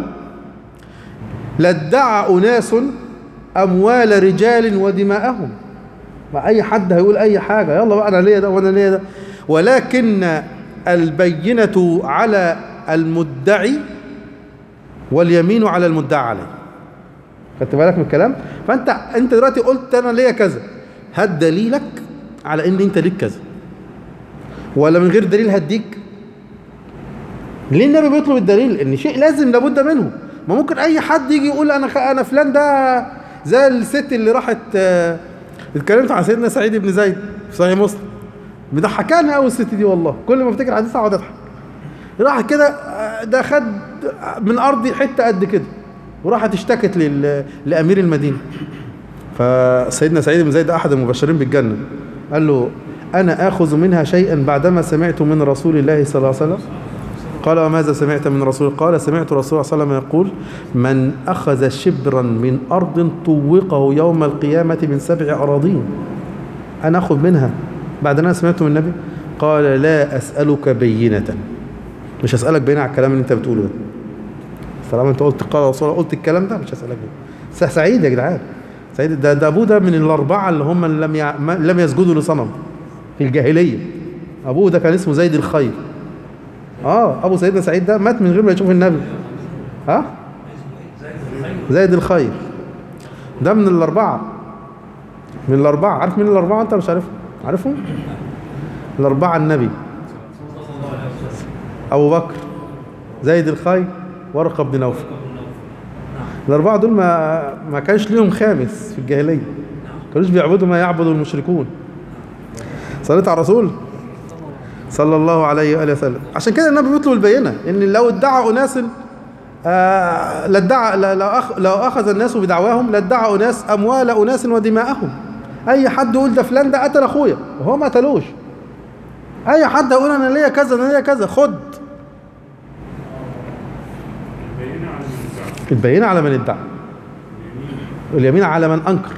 لادعى أناس أموال رجال ودماءهم ما أي حد هيقول أي حاجة يلا بقى أنا ليا ده وأنا ليا ده ولكن البينة على المدعي واليمين على المدعى عليه خدت بالك من الكلام فأنت أنت دلوقتي قلت أنا ليا كذا هات دليلك على إن أنت ليك كذا ولا من غير دليل هديك ليه النبي بيطلب الدليل ان شيء لازم لابد منه ما ممكن اي حد يجي يقول انا خ... انا فلان ده زي الست اللي راحت آه، اتكلمت عن سيدنا سعيد بن زيد في صحيح مسلم مضحكاني قوي الست دي والله كل ما افتكر حديثها اقعد اضحك راح كده آه، ده خد من ارضي حته قد كده وراحت اشتكت لل... لامير المدينه فسيدنا سعيد بن زيد احد المبشرين بالجنه قال له انا اخذ منها شيئا بعدما سمعت من رسول الله صلى الله عليه وسلم قال وماذا سمعت من رسول قال سمعت رسول الله صلى الله عليه وسلم يقول من أخذ شبرا من أرض طوقه يوم القيامة من سبع أراضين أنا أخذ منها بعد أنا سمعته من النبي قال لا أسألك بينة مش هسألك بينة على الكلام اللي أنت بتقوله ده طالما أنت قلت قال رسول الله قلت الكلام ده مش هسألك بينة سعيد يا جدعان سعيد ده, ده أبوه ده من الأربعة اللي هم لم يع... لم يسجدوا لصنم في الجاهلية أبوه ده كان اسمه زيد الخير اه ابو سيدنا سعيد ده مات من غير ما يشوف النبي ها زيد الخير ده من الاربعه من الاربعه عارف مين الاربعه انت مش عارفهم عارفهم الاربعه النبي ابو بكر زيد الخير ورقه بن نوفل الاربعه دول ما ما كانش ليهم خامس في الجاهليه كانوش بيعبدوا ما يعبد المشركون صليت على الرسول صلى الله عليه وآله وسلم عشان كده النبي بيطلب البينة ان لو ادعى اناس آه لادعى لو, أخ لو اخذ الناس بدعواهم لادعى اناس اموال اناس ودماءهم اي حد يقول ده فلان ده قتل اخويا وهو ما قتلوش اي حد يقول انا ليا كذا انا ليا كذا خد البينة على من ادعى واليمين على من انكر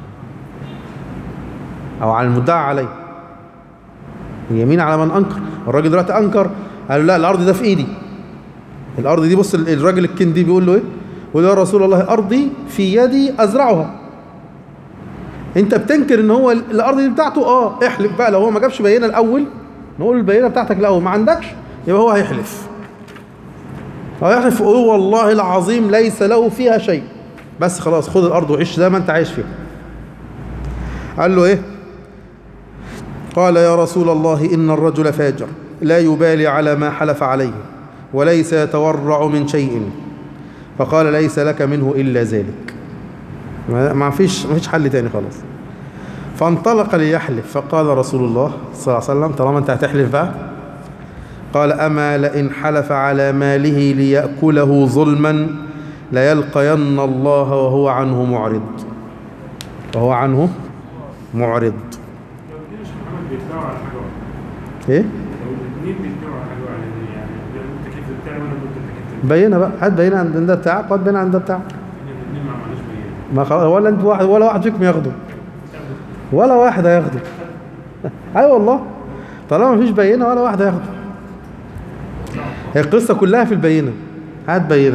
او على المدعى عليه اليمين على من انكر الراجل دلوقتي انكر قال له لا الارض ده في ايدي الارض دي بص الراجل الكندي بيقول له ايه بيقول له يا رسول الله ارضي في يدي ازرعها انت بتنكر ان هو الارض دي بتاعته اه احلف بقى لو هو ما جابش بينه الاول نقول البينه بتاعتك الاول ما عندكش يبقى هو هيحلف هو هيحلف يقول والله العظيم ليس له فيها شيء بس خلاص خد الارض وعيش زي ما انت عايش فيها قال له ايه قال يا رسول الله إن الرجل فاجر لا يبالي على ما حلف عليه وليس يتورع من شيء فقال ليس لك منه إلا ذلك ما ما فيش ما فيش حل تاني خلاص فانطلق ليحلف فقال رسول الله صلى الله عليه وسلم طالما انت هتحلف بقى قال أما لئن حلف على ماله ليأكله ظلما ليلقين الله وهو عنه معرض وهو عنه معرض لو الاثنين مش محمد بيتباعوا على حاجه واحده ايه لو الاثنين بيتباعوا على حاجه واحده يعني ده التكليف بتاعي وانا قلت التكليف بينها بقى هات بينها عند ده بتاعك وهات بينها عند ده بتاعك احنا الاثنين ما عملناش بيان ما خلاص ولا انت واحد ولا واحد فيكم ياخده ولا واحد هياخده اي أيوة والله طالما مفيش بينه ولا واحد هياخده هي القصه كلها في البينه هات بينه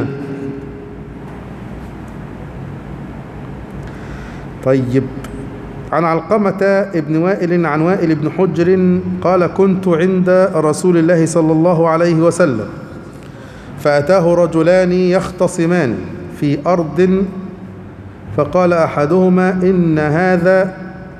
طيب عن علقمة ابن وائل عن وائل بن حجر قال كنت عند رسول الله صلى الله عليه وسلم فأتاه رجلان يختصمان في أرض فقال أحدهما إن هذا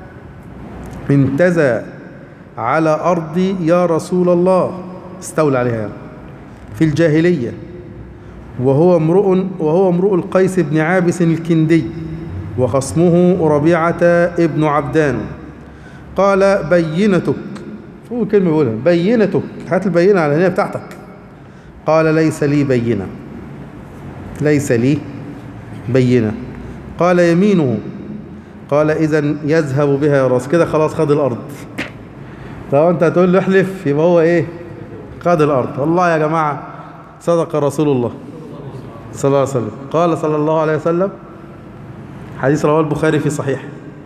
انتزى على أرضي يا رسول الله استولى عليها يعني في الجاهلية وهو امرؤ وهو امرؤ القيس بن عابس الكندي وخصمه ربيعة ابن عبدان قال بينتك هو كلمة بيقولها بينتك هات البينة على هنا بتاعتك قال ليس لي بينة ليس لي بينة قال يمينه قال إذا يذهب بها يا راس كده خلاص خد الأرض لو أنت هتقول له احلف يبقى هو إيه خد الأرض والله يا جماعة صدق رسول الله صلى الله عليه وسلم قال صلى الله عليه وسلم حديث رواه البخاري في صحيح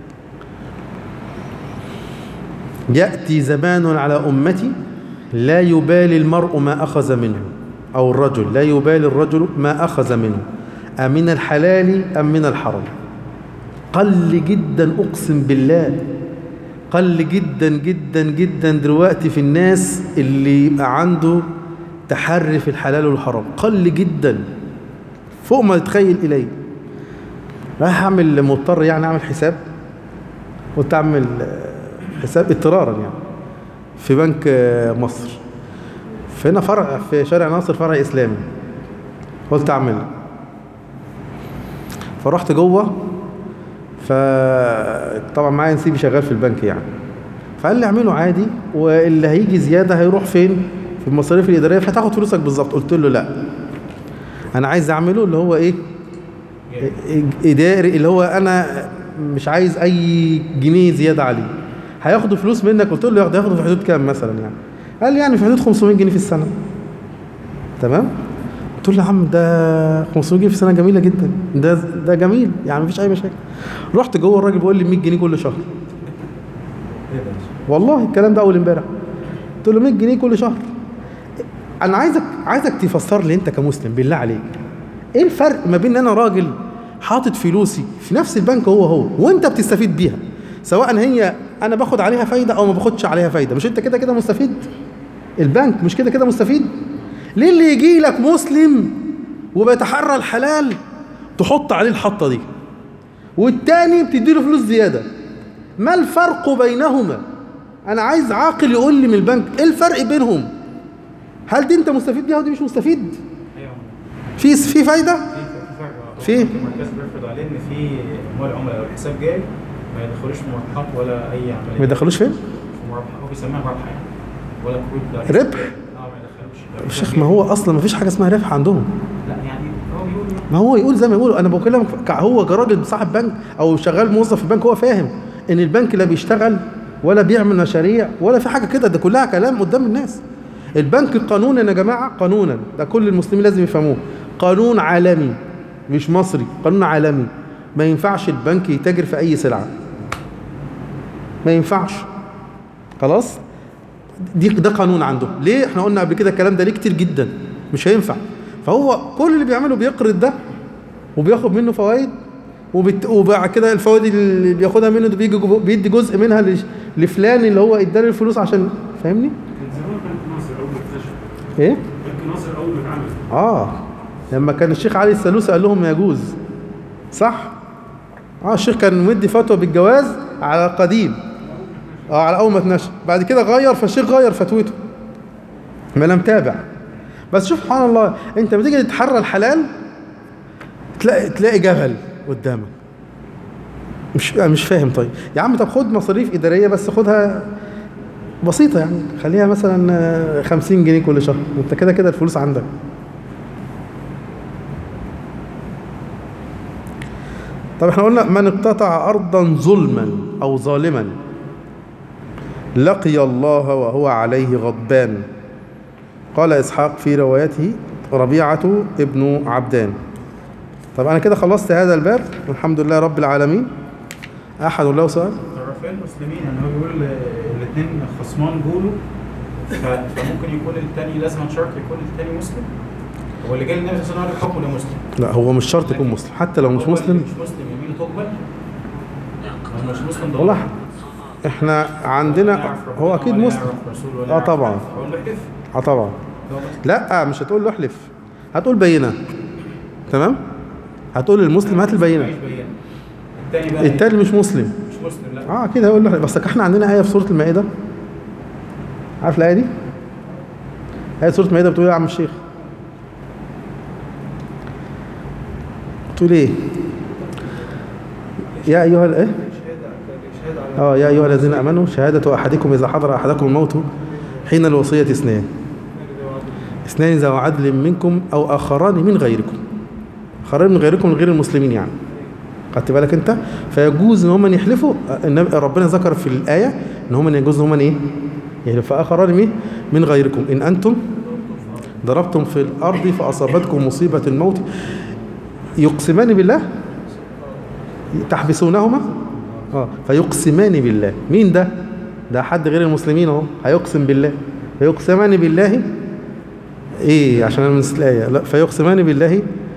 يأتي زمان على أمتي لا يبالي المرء ما أخذ منه أو الرجل لا يبالي الرجل ما أخذ منه أمن الحلال أم من الحرام قل جدا أقسم بالله قل جدا جدا جدا دلوقتي في الناس اللي يبقى عنده تحري في الحلال والحرام قل جدا فوق ما تتخيل إليه رايح أعمل مضطر يعني أعمل حساب قلت أعمل حساب اضطرارا يعني في بنك مصر فهنا فرع في شارع ناصر فرع إسلامي قلت أعمل فرحت جوه فطبعا معايا نسيبي شغال في البنك يعني فقال لي اعمله عادي واللي هيجي زيادة هيروح فين في المصاريف الإدارية فتاخد فلوسك بالظبط قلت له لا أنا عايز أعمله اللي هو إيه إداري اللي هو أنا مش عايز أي جنيه زيادة عليه هياخدوا فلوس منك قلت له ياخدوا ياخدوا في حدود كام مثلا يعني قال لي يعني في حدود 500 جنيه في السنة تمام قلت له يا عم ده 500 جنيه في السنة جميلة جدا ده ده جميل يعني مفيش أي مشاكل رحت جوه الراجل بيقول لي 100 جنيه كل شهر ايه ده والله الكلام ده اول امبارح قلت له 100 جنيه كل شهر انا عايزك عايزك تفسر لي انت كمسلم بالله عليك ايه الفرق ما بين ان انا راجل حاطط فلوسي في نفس البنك هو هو وانت بتستفيد بيها سواء هي انا باخد عليها فايده او ما باخدش عليها فايده مش انت كده كده مستفيد البنك مش كده كده مستفيد ليه اللي يجي لك مسلم وبيتحرى الحلال تحط عليه الحطه دي والتاني بتديله فلوس زياده ما الفرق بينهما انا عايز عاقل يقول لي من البنك ايه الفرق بينهم هل دي انت مستفيد بيها ودي مش مستفيد ايوه في في فايده في في؟ في فرق المركز بيفرض عليه ان في اموال عملاء لو الحساب جاي ما يدخلوش مربحات ولا اي عمليه ما يدخلوش فين في مربح هو بيسميها مربح يعني ولا كروت لا ربح اه ما يدخلوش لو الشيخ الحساب ما جاي- هو اصلا ما فيش حاجه اسمها ربح عندهم لا يعني هو بيقول يعني ما هو يقول زي ما يقولوا انا بكلمك ك- هو كراجل صاحب بنك او شغال موظف في البنك هو فاهم ان البنك لا بيشتغل ولا بيعمل مشاريع ولا في حاجه كده ده كلها كلام قدام الناس البنك قانونا يا جماعه قانونا ده كل المسلمين لازم يفهموه قانون عالمي مش مصري قانون عالمي ما ينفعش البنك يتاجر في اي سلعه ما ينفعش خلاص دي ده قانون عنده ليه احنا قلنا قبل كده الكلام ده ليه كتير جدا مش هينفع فهو كل اللي بيعمله بيقرض ده وبياخد منه فوائد وبت... وبعد كده الفوائد اللي بياخدها منه ده بيجي جو- بيدي جزء منها لش- لفلان اللي هو اداله الفلوس عشان فاهمني كان زمان بنك ناصر اول ما اكتشف ايه بنك ناصر اول ما اتعمل اه لما كان الشيخ علي السلوسي قال لهم يجوز صح اه الشيخ كان مدي فتوى بالجواز على القديم اه على اول ما اتنشأ بعد كده غير فالشيخ غير فتوته ما لم تابع بس شوف سبحان الله انت بتيجي تتحرى الحلال تلاقي تلاقي جبل قدامك مش أنا مش فاهم طيب يا عم طب خد مصاريف اداريه بس خدها بسيطه يعني خليها مثلا آه، 50 جنيه كل شهر انت كده كده الفلوس عندك طب احنا قلنا من اقتطع ارضا ظلما او ظالما لقي الله وهو عليه غضبان قال اسحاق في روايته ربيعه ابن عبدان طب انا كده خلصت هذا الباب والحمد لله رب العالمين احد له سؤال طرفي المسلمين يعني هو بيقول الاثنين خصمان جولوا ف- فممكن يكون الثاني لازم شرط يكون الثاني مسلم هو اللي جاي النبي صلى الله عليه وسلم حكمه ده مسلم لا هو مش شرط يكون مسلم حتى لو مش هو اللي مسلم مش مسلم يمينه تقبل هو مش مسلم ده والله احنا عندنا هو اكيد مسلم آه طبعا. هو اللي بيحلف اه طبعا هو مسلم. لا مش هتقول له احلف هتقول بينه تمام هتقول للمسلم هات البينه مفيش بينة. الثاني بقى إيه؟ التاني مش مسلم مش مسلم لا اه اكيد هقول له احلف. بس احنا عندنا ايه في سوره المائده عارف الايه دي ايه سوره المائده بتقول ايه يا عم الشيخ بتقول ايه يا ايها الايه اه يا ايها الذين امنوا شهاده احدكم اذا حضر احدكم الموت حين الوصيه اثنان اثنان ذو عدل منكم او اخران من غيركم اخران من غيركم من غير المسلمين يعني خدت بالك انت فيجوز ان هم يحلفوا النبي- ربنا ذكر في الايه ان هم يجوز ان هم ايه يحلفوا اخران من من غيركم ان انتم ضربتم في الارض فاصابتكم مصيبه الموت يقسمان بالله تحبسونهما اه فيقسمان بالله مين ده ده حد غير المسلمين اهو هيقسم بالله فيقسمان بالله ايه عشان انا نسيت الايه لا فيقسمان بالله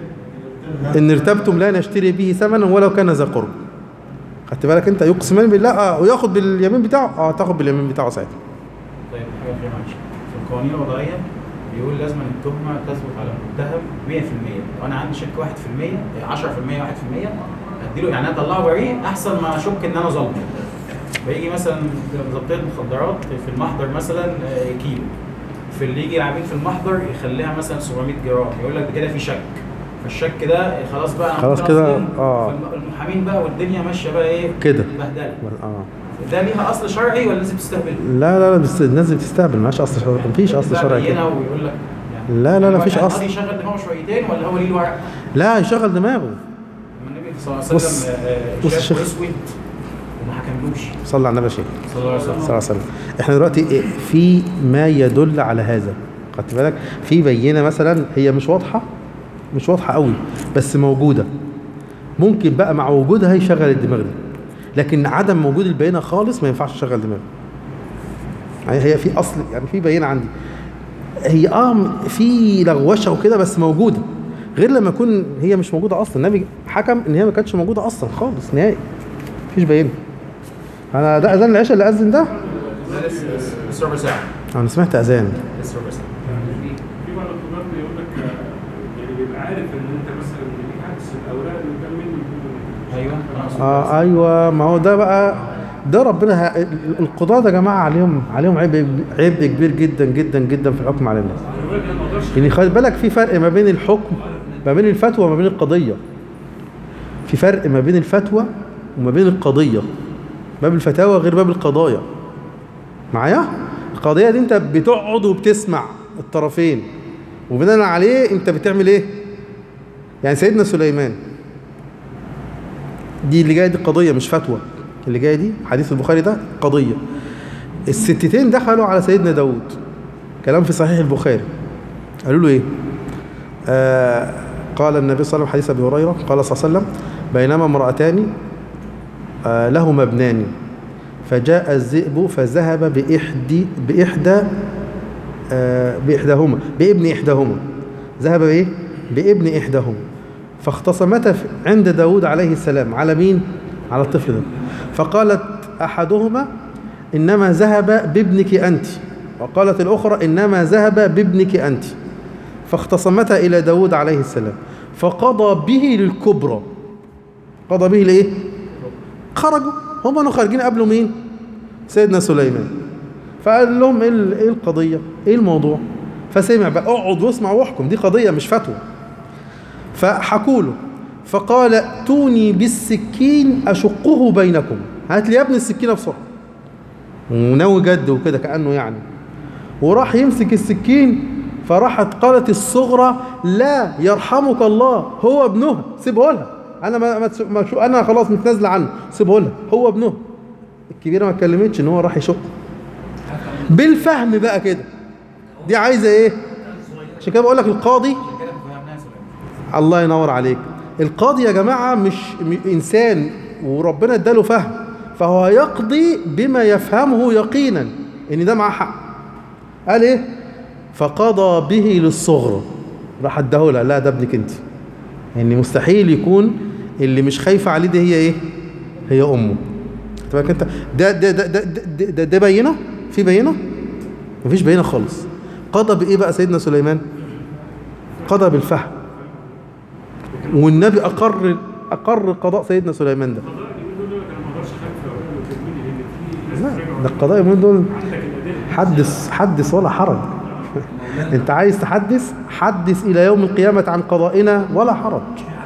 ان ارتبتم لا نشتري به ثمنا ولو كان ذا قرب خدت بالك انت يقسمان بالله اه وياخد باليمين بتاعه اه تاخد باليمين بتاعه ساعتها طيب حاجه فيها معلش في القوانين الوضعيه بيقول لازم أن التهمه تثبت على المتهم 100% لو انا عندي شك 1% 10% 1% اديله يعني انا اطلعه بريء احسن ما اشك ان انا ظلمه فيجي مثلا ضبطيه مخدرات في المحضر مثلا آه، كيلو في اللي يجي العميل في المحضر يخليها مثلا 700 جرام يقول لك كده في شك فالشك ده خلاص بقى أنا خلاص ممكن كده، أظلم. آه. فالمحامين بقى والدنيا ماشيه بقى ايه كده بهدله اه ده ليها اصل شرعي ولا لازم تستهبل؟ لا لا لا بس الناس اللي بتستهبل مالهاش اصل شرعي مفيش اصل شرعي كده كده ويقول لك يعني لا، لا، لا، مفيش يعني أصل. القاضي يشغل دماغه شويتين ولا هو ليه الورق؟ لا يشغل دماغه النبي صلى الله عليه بص- وسلم آه، بص شاف الشيخ. اسود وما حكملوش صلى على النبي يا شيخ صلى الله عليه صلى الله وسلم عليه وسلم احنا دلوقتي إيه؟ في ما يدل على هذا خدت بالك في بينه مثلا هي مش واضحه مش واضحه قوي بس موجوده ممكن بقى مع وجودها يشغل الدماغ دي لكن عدم وجود البينه خالص ما ينفعش يشغل دماغ يعني هي في اصل يعني في بينه عندي هي اه في لغوشه وكده بس موجوده غير لما يكون هي مش موجوده اصلا النبي حكم ان هي ما كانتش موجوده اصلا خالص نهائي مفيش بينه انا ده اذان العشاء اللي اذن ده ده لسه لسه ربع ساعه انا سمعت اذان لسه ربع ساعه في بعض الطلاب بيقول لك آه، يعني بيبقى عارف ان انت مثلا ليك عكس الاوراق اللي قدام منه يقول ايوه اه ايوه ما هو ده بقى ده ربنا ه... القضاة يا جماعه عليهم عليهم عبء عبء كبير جدا جدا جدا في الحكم على الناس الراجل ما اقدرش يعني خلي بالك في فرق ما بين الحكم ما بين الفتوى وما بين القضيه في فرق ما بين الفتوى وما بين القضيه باب الفتاوى غير باب القضايا معايا القضيه دي انت بتقعد وبتسمع الطرفين وبناء عليه انت بتعمل ايه يعني سيدنا سليمان دي اللي جايه دي قضيه مش فتوى اللي جايه دي حديث البخاري ده قضيه الستتين دخلوا على سيدنا داود كلام في صحيح البخاري قالوا له ايه آه قال النبي صلى الله عليه وسلم حديث ابي هريره قال صلى الله عليه وسلم بينما امراتان آه لهما ابنان فجاء الذئب فذهب باحدى باحدى آه باحداهما بابن احداهما ذهب بايه بابن احداهما فاختصمتا في- عند داود عليه السلام على مين على الطفل ده فقالت احدهما انما ذهب بابنك انت وقالت الاخرى انما ذهب بابنك انت فاختصمتا الى داود عليه السلام فقضى به للكبرى قضى به لايه خرجوا هم كانوا خارجين قبلوا مين سيدنا سليمان فقال لهم ايه ال- إيه القضيه ايه الموضوع فسمع بقى اقعد واسمع واحكم دي قضيه مش فتوى فحكوا له فقال ائتوني بالسكين أشقه بينكم هات لي يا ابني السكينة بسرعة وناوي جد وكده كأنه يعني وراح يمسك السكين فراحت قالت الصغرى لا يرحمك الله هو ابنها سيبه لها انا ما ما تس- ما شو انا خلاص متنازله عنه سيبه لها هو ابنها الكبيره ما اتكلمتش ان هو راح يشق بالفهم بقى كده دي عايزه ايه عشان كده بقول لك القاضي كده فهمناها سلام الله ينور عليك القاضي يا جماعة مش م- إنسان وربنا اداله فهم فهو يقضي بما يفهمه يقينا إن ده معاه حق قال إيه فقضى به للصغرى راح اداه لها لا ده ابنك انت يعني مستحيل يكون اللي مش خايفة عليه دي هي ايه هي امه خد بالك انت ده ده ده ده ده, ده, ده بينه في بينه مفيش بينه خالص قضى بايه بقى سيدنا سليمان قضى بالفهم والنبي اقر اقر قضاء سيدنا سليمان ده القضاء اليومين دول انا ما اقدرش اخاف في اولاد وتجميل لان في لا ناس بتراجع ده القضاء اليومين دول عندك الادله حدث حدث ولا حرج انت عايز تحدث حدث الى يوم القيامة عن قضائنا ولا حرج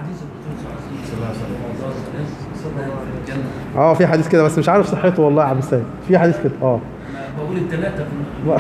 اه في حديث كده بس مش عارف صحته والله يا عم سيد في حديث كده اه بقول الثلاثة لا.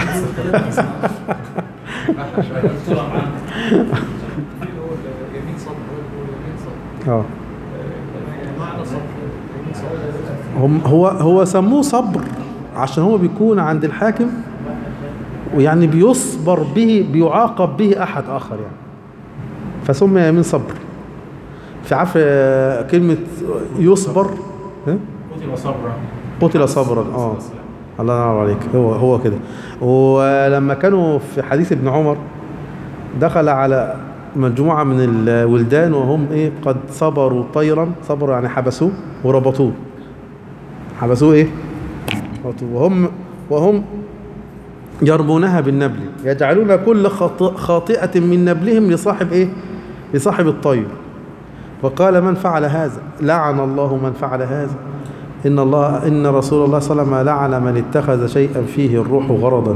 يمين صدر يمين صدر اه معنى صدر يمين صدر هم هو هو سموه صبر عشان هو بيكون عند الحاكم ويعني بيصبر به بيعاقب به احد اخر يعني فسمي يمين صبر في عارف آه، كلمة يصبر ها؟ قتل صبرا قتل صبرا اه الله ينور عليك هو هو كده ولما كانوا في حديث ابن عمر دخل على مجموعة من الولدان وهم ايه قد صبروا طيرا صبروا يعني حبسوه وربطوه حبسوه ايه ربطوه وهم وهم يرمونها بالنبل يجعلون كل خاط- خاطئة من نبلهم لصاحب ايه لصاحب الطير وقال من فعل هذا لعن الله من فعل هذا إن الله إن رسول الله صلى الله عليه وسلم لعن من اتخذ شيئا فيه الروح غرضا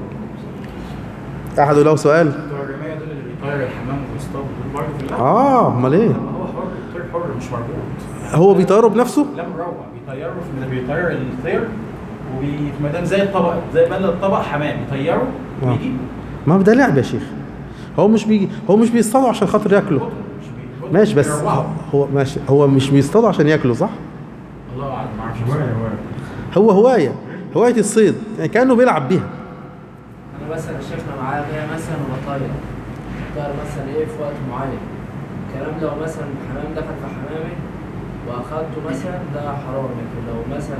أحد له سؤال بتوع الرماية دول اللي بيطير الحمام ويصطاد دول برضه في الأول آه أمال إيه هو حر الطير حر مش مربوط هو بيطيره بنفسه لا مروع بيطيروا في بيطير الطير وفي مدام زي الطبق زي بل الطبق حمام بيطيره آه. ويجي ما ده لعب يا شيخ هو مش بيجي هو مش بيصطادوا عشان خاطر ياكله مش بي- ماشي بس بيروعوا. هو ماشي هو مش بيصطادوا عشان ياكله صح الله اعلم ما اعرفش هوايه بصراحة. هوايه هو هواية هواية الصيد يعني كأنه بيلعب بيها انا مثلا شيخنا معايا بيها مثلا وبطير بطير مثلا ايه في وقت معين الكلام لو مثلا حمام دخل في حمامي واخدته مثلا ده حرام لكن لو مثلا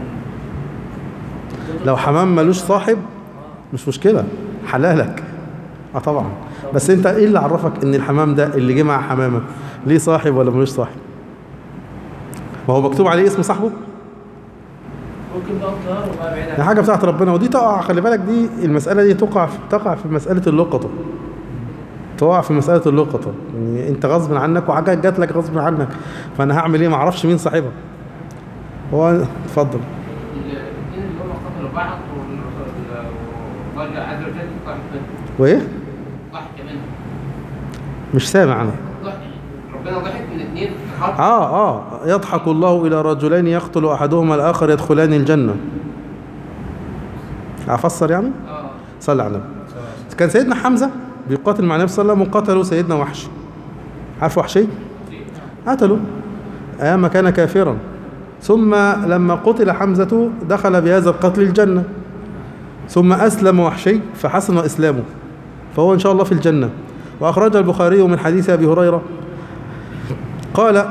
لو حمام ملوش صاحب آه. مش مشكلة حلالك اه طبعا بس انت ايه اللي عرفك ان الحمام ده اللي جه مع حمامك ليه صاحب ولا ملوش صاحب ما هو مكتوب عليه اسم صاحبه ممكن بقى الطيار وبقى بعيد دي حاجة بتاعت ربنا ودي تقع خلي بالك دي المسألة دي تقع في تقع في مسألة اللقطة تقع في مسألة اللقطة يعني انت غصب عنك وحاجة جات لك غصب عنك فانا هعمل ايه ما اعرفش مين صاحبها هو اتفضل الاثنين اللي هم قتلوا بعض والله عز وجل ضحك وايه ضحك منهم مش سامع انا ضحك ربنا ضحك من الاثنين اه اه يضحك الله الى رجلين يقتل احدهما الاخر يدخلان الجنه افسر يعني اه صلى على النبي كان سيدنا حمزه بيقاتل مع النبي صلى الله عليه وسلم وقتلوا سيدنا وحشي عارف وحشي قتلوا ايام كان كافرا ثم لما قتل حمزه دخل بهذا القتل الجنه ثم اسلم وحشي فحسن اسلامه فهو ان شاء الله في الجنه واخرج البخاري من حديث ابي هريره قال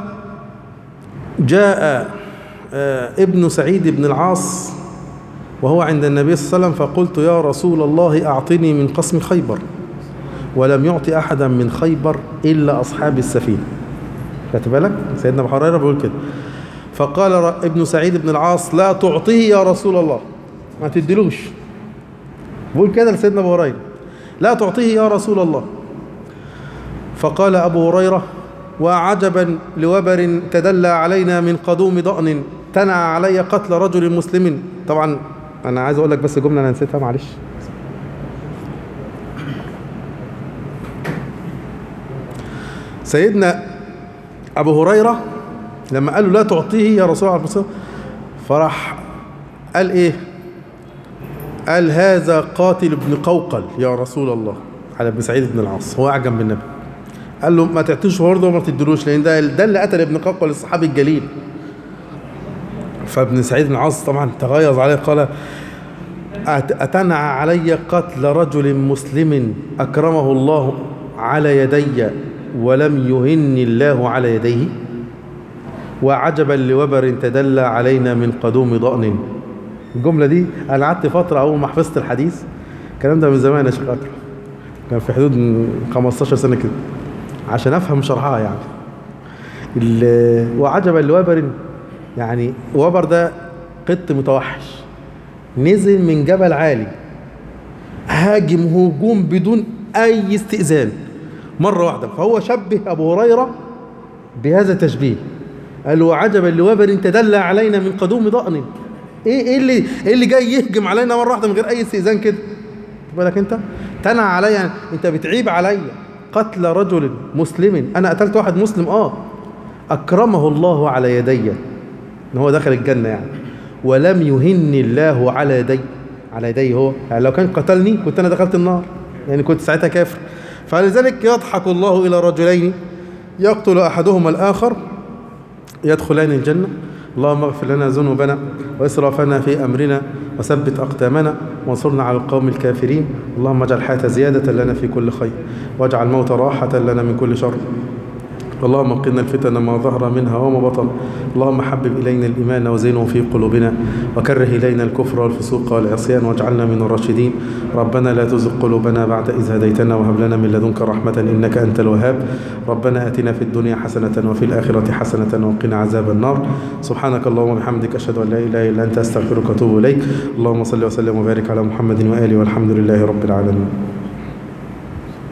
جاء آه، ابن سعيد بن العاص وهو عند النبي صلى الله عليه وسلم فقلت يا رسول الله أعطني من قسم خيبر ولم يعطي أحدا من خيبر إلا أصحاب السفينة خدت بالك سيدنا أبو هريرة بيقول كده فقال ر- ابن سعيد بن العاص لا تعطيه يا رسول الله ما تدلوش بيقول كده لسيدنا أبو هريرة لا تعطيه يا رسول الله فقال أبو هريرة وعجبا لوبر تدلى علينا من قدوم ضأن تنع علي قتل رجل مسلم طبعا أنا عايز أقول لك بس جملة أنا نسيتها معلش سيدنا أبو هريرة لما قال له لا تعطيه يا رسول الله عليه وسلم فراح قال إيه قال هذا قاتل ابن قوقل يا رسول الله على ابن سعيد بن العاص هو أعجب بالنبي قال له ما تعطيش برضه وما تدلوش لأن ده ده اللي قتل ابن قوقل الصحابي الجليل فابن سعيد بن العاص طبعا تغيظ عليه قال أت- أتنع علي قتل رجل مسلم أكرمه الله على يدي ولم يهن الله على يديه وعجبا لوبر تدلى علينا من قدوم ضأن الجملة دي أنا قعدت فترة أول ما حفظت الحديث الكلام ده من زمان يا شيخ أكرم كان في حدود من 15 سنة كده عشان أفهم شرحها يعني ال- وعجبا لوبر يعني وبر ده قط متوحش نزل من جبل عالي هاجم هجوم بدون اي استئذان مره واحده فهو شبه ابو هريره بهذا التشبيه قال له عجبا لوبر تدلى علينا من قدوم ضأن ايه ايه اللي ايه اللي جاي يهجم علينا مره واحده من غير اي استئذان كده خد بالك انت تنع عليا انت بتعيب عليا قتل رجل مسلم انا قتلت واحد مسلم اه اكرمه الله على يدي ان هو دخل الجنه يعني ولم يهن الله على يدي على يدي هو يعني لو كان قتلني كنت انا دخلت النار يعني كنت ساعتها كافر فلذلك يضحك الله الى رجلين يقتل احدهما الاخر يدخلان الجنة اللهم اغفر لنا ذنوبنا وإسرافنا في أمرنا وثبت أقدامنا وانصرنا على القوم الكافرين اللهم اجعل الحياة زيادة لنا في كل خير واجعل الموت راحة لنا من كل شر اللهم قنا الفتن ما ظهر منها وما بطن اللهم حبب إلينا الإيمان وزينه في قلوبنا وكره إلينا الكفر والفسوق والعصيان واجعلنا من الراشدين ربنا لا تزغ قلوبنا بعد إذ هديتنا وهب لنا من لدنك رحمة إنك أنت الوهاب ربنا آتنا في الدنيا حسنة وفي الآخرة حسنة وقنا عذاب النار سبحانك اللهم وبحمدك أشهد أن لا إله إلا أنت أستغفرك وأتوب إليك اللهم صل وسلم وبارك على محمد وآله والحمد لله رب العالمين